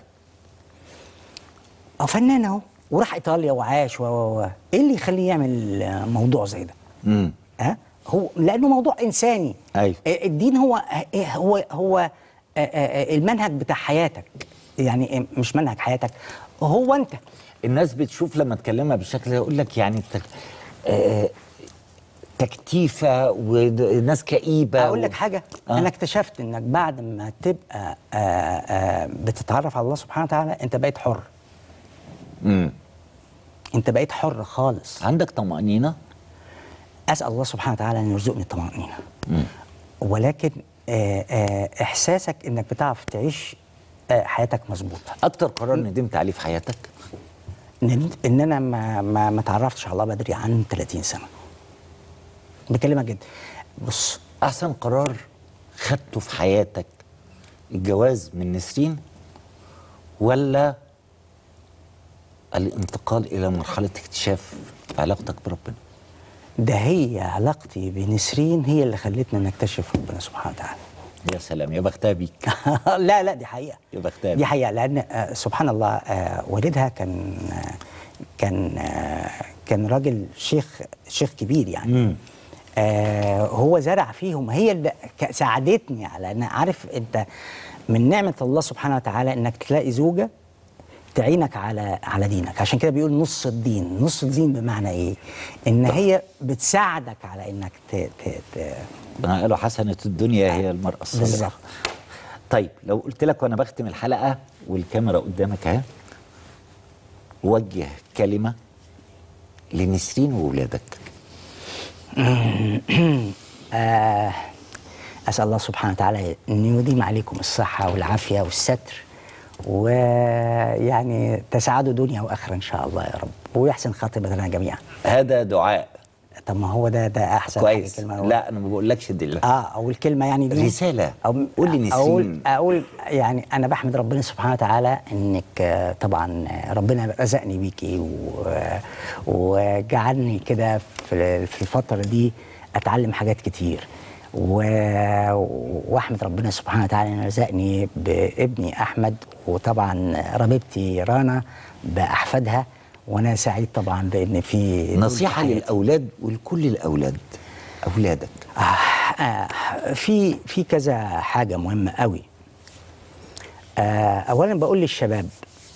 اه فنان اهو وراح ايطاليا وعاش و و و. ايه اللي يخليه يعمل آه، موضوع زي ده؟ امم ها هو لانه موضوع انساني ايوه آه، الدين هو آه، هو هو آه، آه، آه، المنهج بتاع حياتك يعني آه، مش منهج حياتك هو انت الناس بتشوف لما تكلمها بالشكل ده يقول لك يعني تك... آه... تكتيفه وناس كئيبه اقول لك حاجه آه. آه. انا اكتشفت انك بعد ما تبقى آه آه بتتعرف على الله سبحانه وتعالى انت بقيت حر امم انت بقيت حر خالص عندك طمانينه اسال الله سبحانه وتعالى ان يرزقني الطمانينه ولكن آه آه احساسك انك بتعرف تعيش آه حياتك مظبوطه اكتر قرار ندمت عليه في حياتك ان ان انا ما ما ما تعرفتش على الله بدري عن 30 سنه بكلمك جد بص احسن قرار خدته في حياتك الجواز من نسرين ولا الانتقال الى مرحله اكتشاف علاقتك بربنا ده هي علاقتي بنسرين هي اللي خلتنا نكتشف ربنا سبحانه وتعالى يا سلام يا بختها بيك لا لا دي حقيقه يا بختها دي بيك حقيقه لان آه، سبحان الله آه، والدها كان آه، كان آه، كان راجل شيخ شيخ كبير يعني مم. آه هو زرع فيهم هي اللي ك- ساعدتني على ان عارف انت من نعمه الله سبحانه وتعالى انك تلاقي زوجه تعينك على على دينك عشان كده بيقول نص الدين نص الدين بمعنى ايه ان هي بتساعدك على انك ت ت ت ربنا قالوا حسنه الدنيا هي المراه الصالحه بالظبط طيب لو قلت لك وانا بختم الحلقه والكاميرا قدامك اهي وجه كلمه لنسرين وولادك آه أسأل الله سبحانه وتعالى أن يديم عليكم الصحة والعافية والستر ويعني تسعدوا دنيا وآخرة إن شاء الله يا رب ويحسن خاتمتنا جميعا هذا دعاء طب ما هو ده ده أحسن كويس حاجة كلمة لا انا ما بقولكش دي اه او الكلمه يعني دي رسالة. أو قول لي اقول نسرين. اقول يعني انا بحمد ربنا سبحانه وتعالى انك آه، طبعا آه، ربنا رزقني بيكي و- وجعلني كده في في الفتره دي اتعلم حاجات كتير و- واحمد ربنا سبحانه وتعالى ان رزقني بابني احمد وطبعا ربيبتي رانا باحفادها وانا سعيد طبعا بان في دول نصيحه في حياتي. للاولاد ولكل الاولاد اولادك آه آه في في كذا حاجة مهمة قوي آه أولا بقول للشباب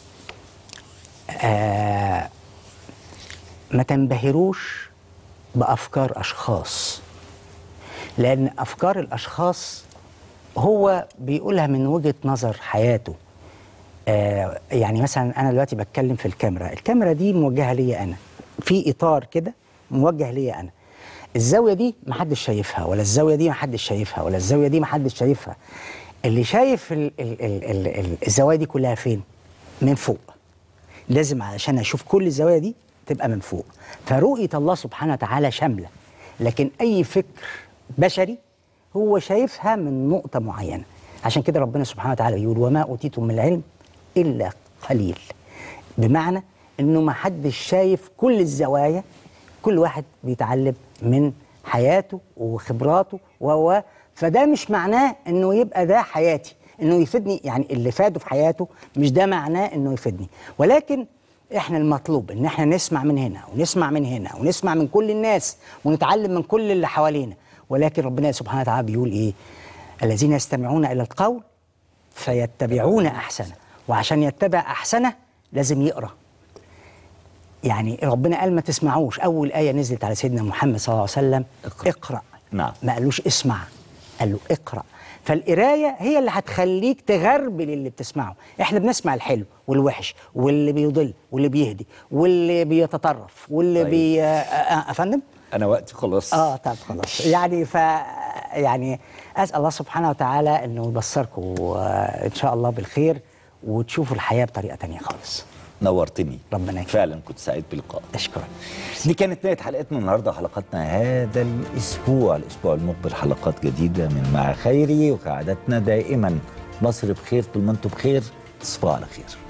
آه ما تنبهروش بأفكار أشخاص لأن أفكار الأشخاص هو بيقولها من وجهة نظر حياته آه يعني مثلا أنا دلوقتي بتكلم في الكاميرا الكاميرا دي موجهة ليا أنا في إطار كده موجه ليا أنا الزاويه دي محدش شايفها ولا الزاويه دي محدش شايفها ولا الزاويه دي محدش شايفها اللي شايف ال ال ال ال ال الزوايا دي كلها فين من فوق لازم علشان اشوف كل الزوايا دي تبقى من فوق فرؤيه الله سبحانه وتعالى شامله لكن اي فكر بشري هو شايفها من نقطه معينه عشان كده ربنا سبحانه وتعالى بيقول وما اوتيتم من العلم الا قليل بمعنى انه ما حدش شايف كل الزوايا كل واحد بيتعلم من حياته وخبراته و فده مش معناه انه يبقى ده حياتي انه يفيدني يعني اللي فاده في حياته مش ده معناه انه يفيدني ولكن احنا المطلوب ان احنا نسمع من هنا ونسمع من هنا ونسمع من كل الناس ونتعلم من كل اللي حوالينا ولكن ربنا سبحانه وتعالى بيقول ايه الذين يستمعون الى القول فيتبعون احسنه وعشان يتبع احسنه لازم يقرا يعني ربنا قال ما تسمعوش اول ايه نزلت على سيدنا محمد صلى الله عليه وسلم اقرا, اقرأ. نعم ما قالوش اسمع قال له اقرا فالقرايه هي اللي هتخليك تغربل اللي بتسمعه احنا بنسمع الحلو والوحش واللي بيضل واللي بيهدي واللي بيتطرف واللي طيب. بي آه، آه، افندم انا وقتي خلاص اه طب خلاص يعني ف يعني اسال الله سبحانه وتعالى انه يبصركم آه، ان شاء الله بالخير وتشوفوا الحياه بطريقه تانية خالص نورتني ربنا يكرمك فعلا كنت سعيد بلقائك اشكرك دي كانت نهايه حلقتنا النهارده حلقتنا هذا الاسبوع الاسبوع المقبل حلقات جديده من مع خيري وكعادتنا دائما مصر بخير طول ما انتم بخير تصبحوا على خير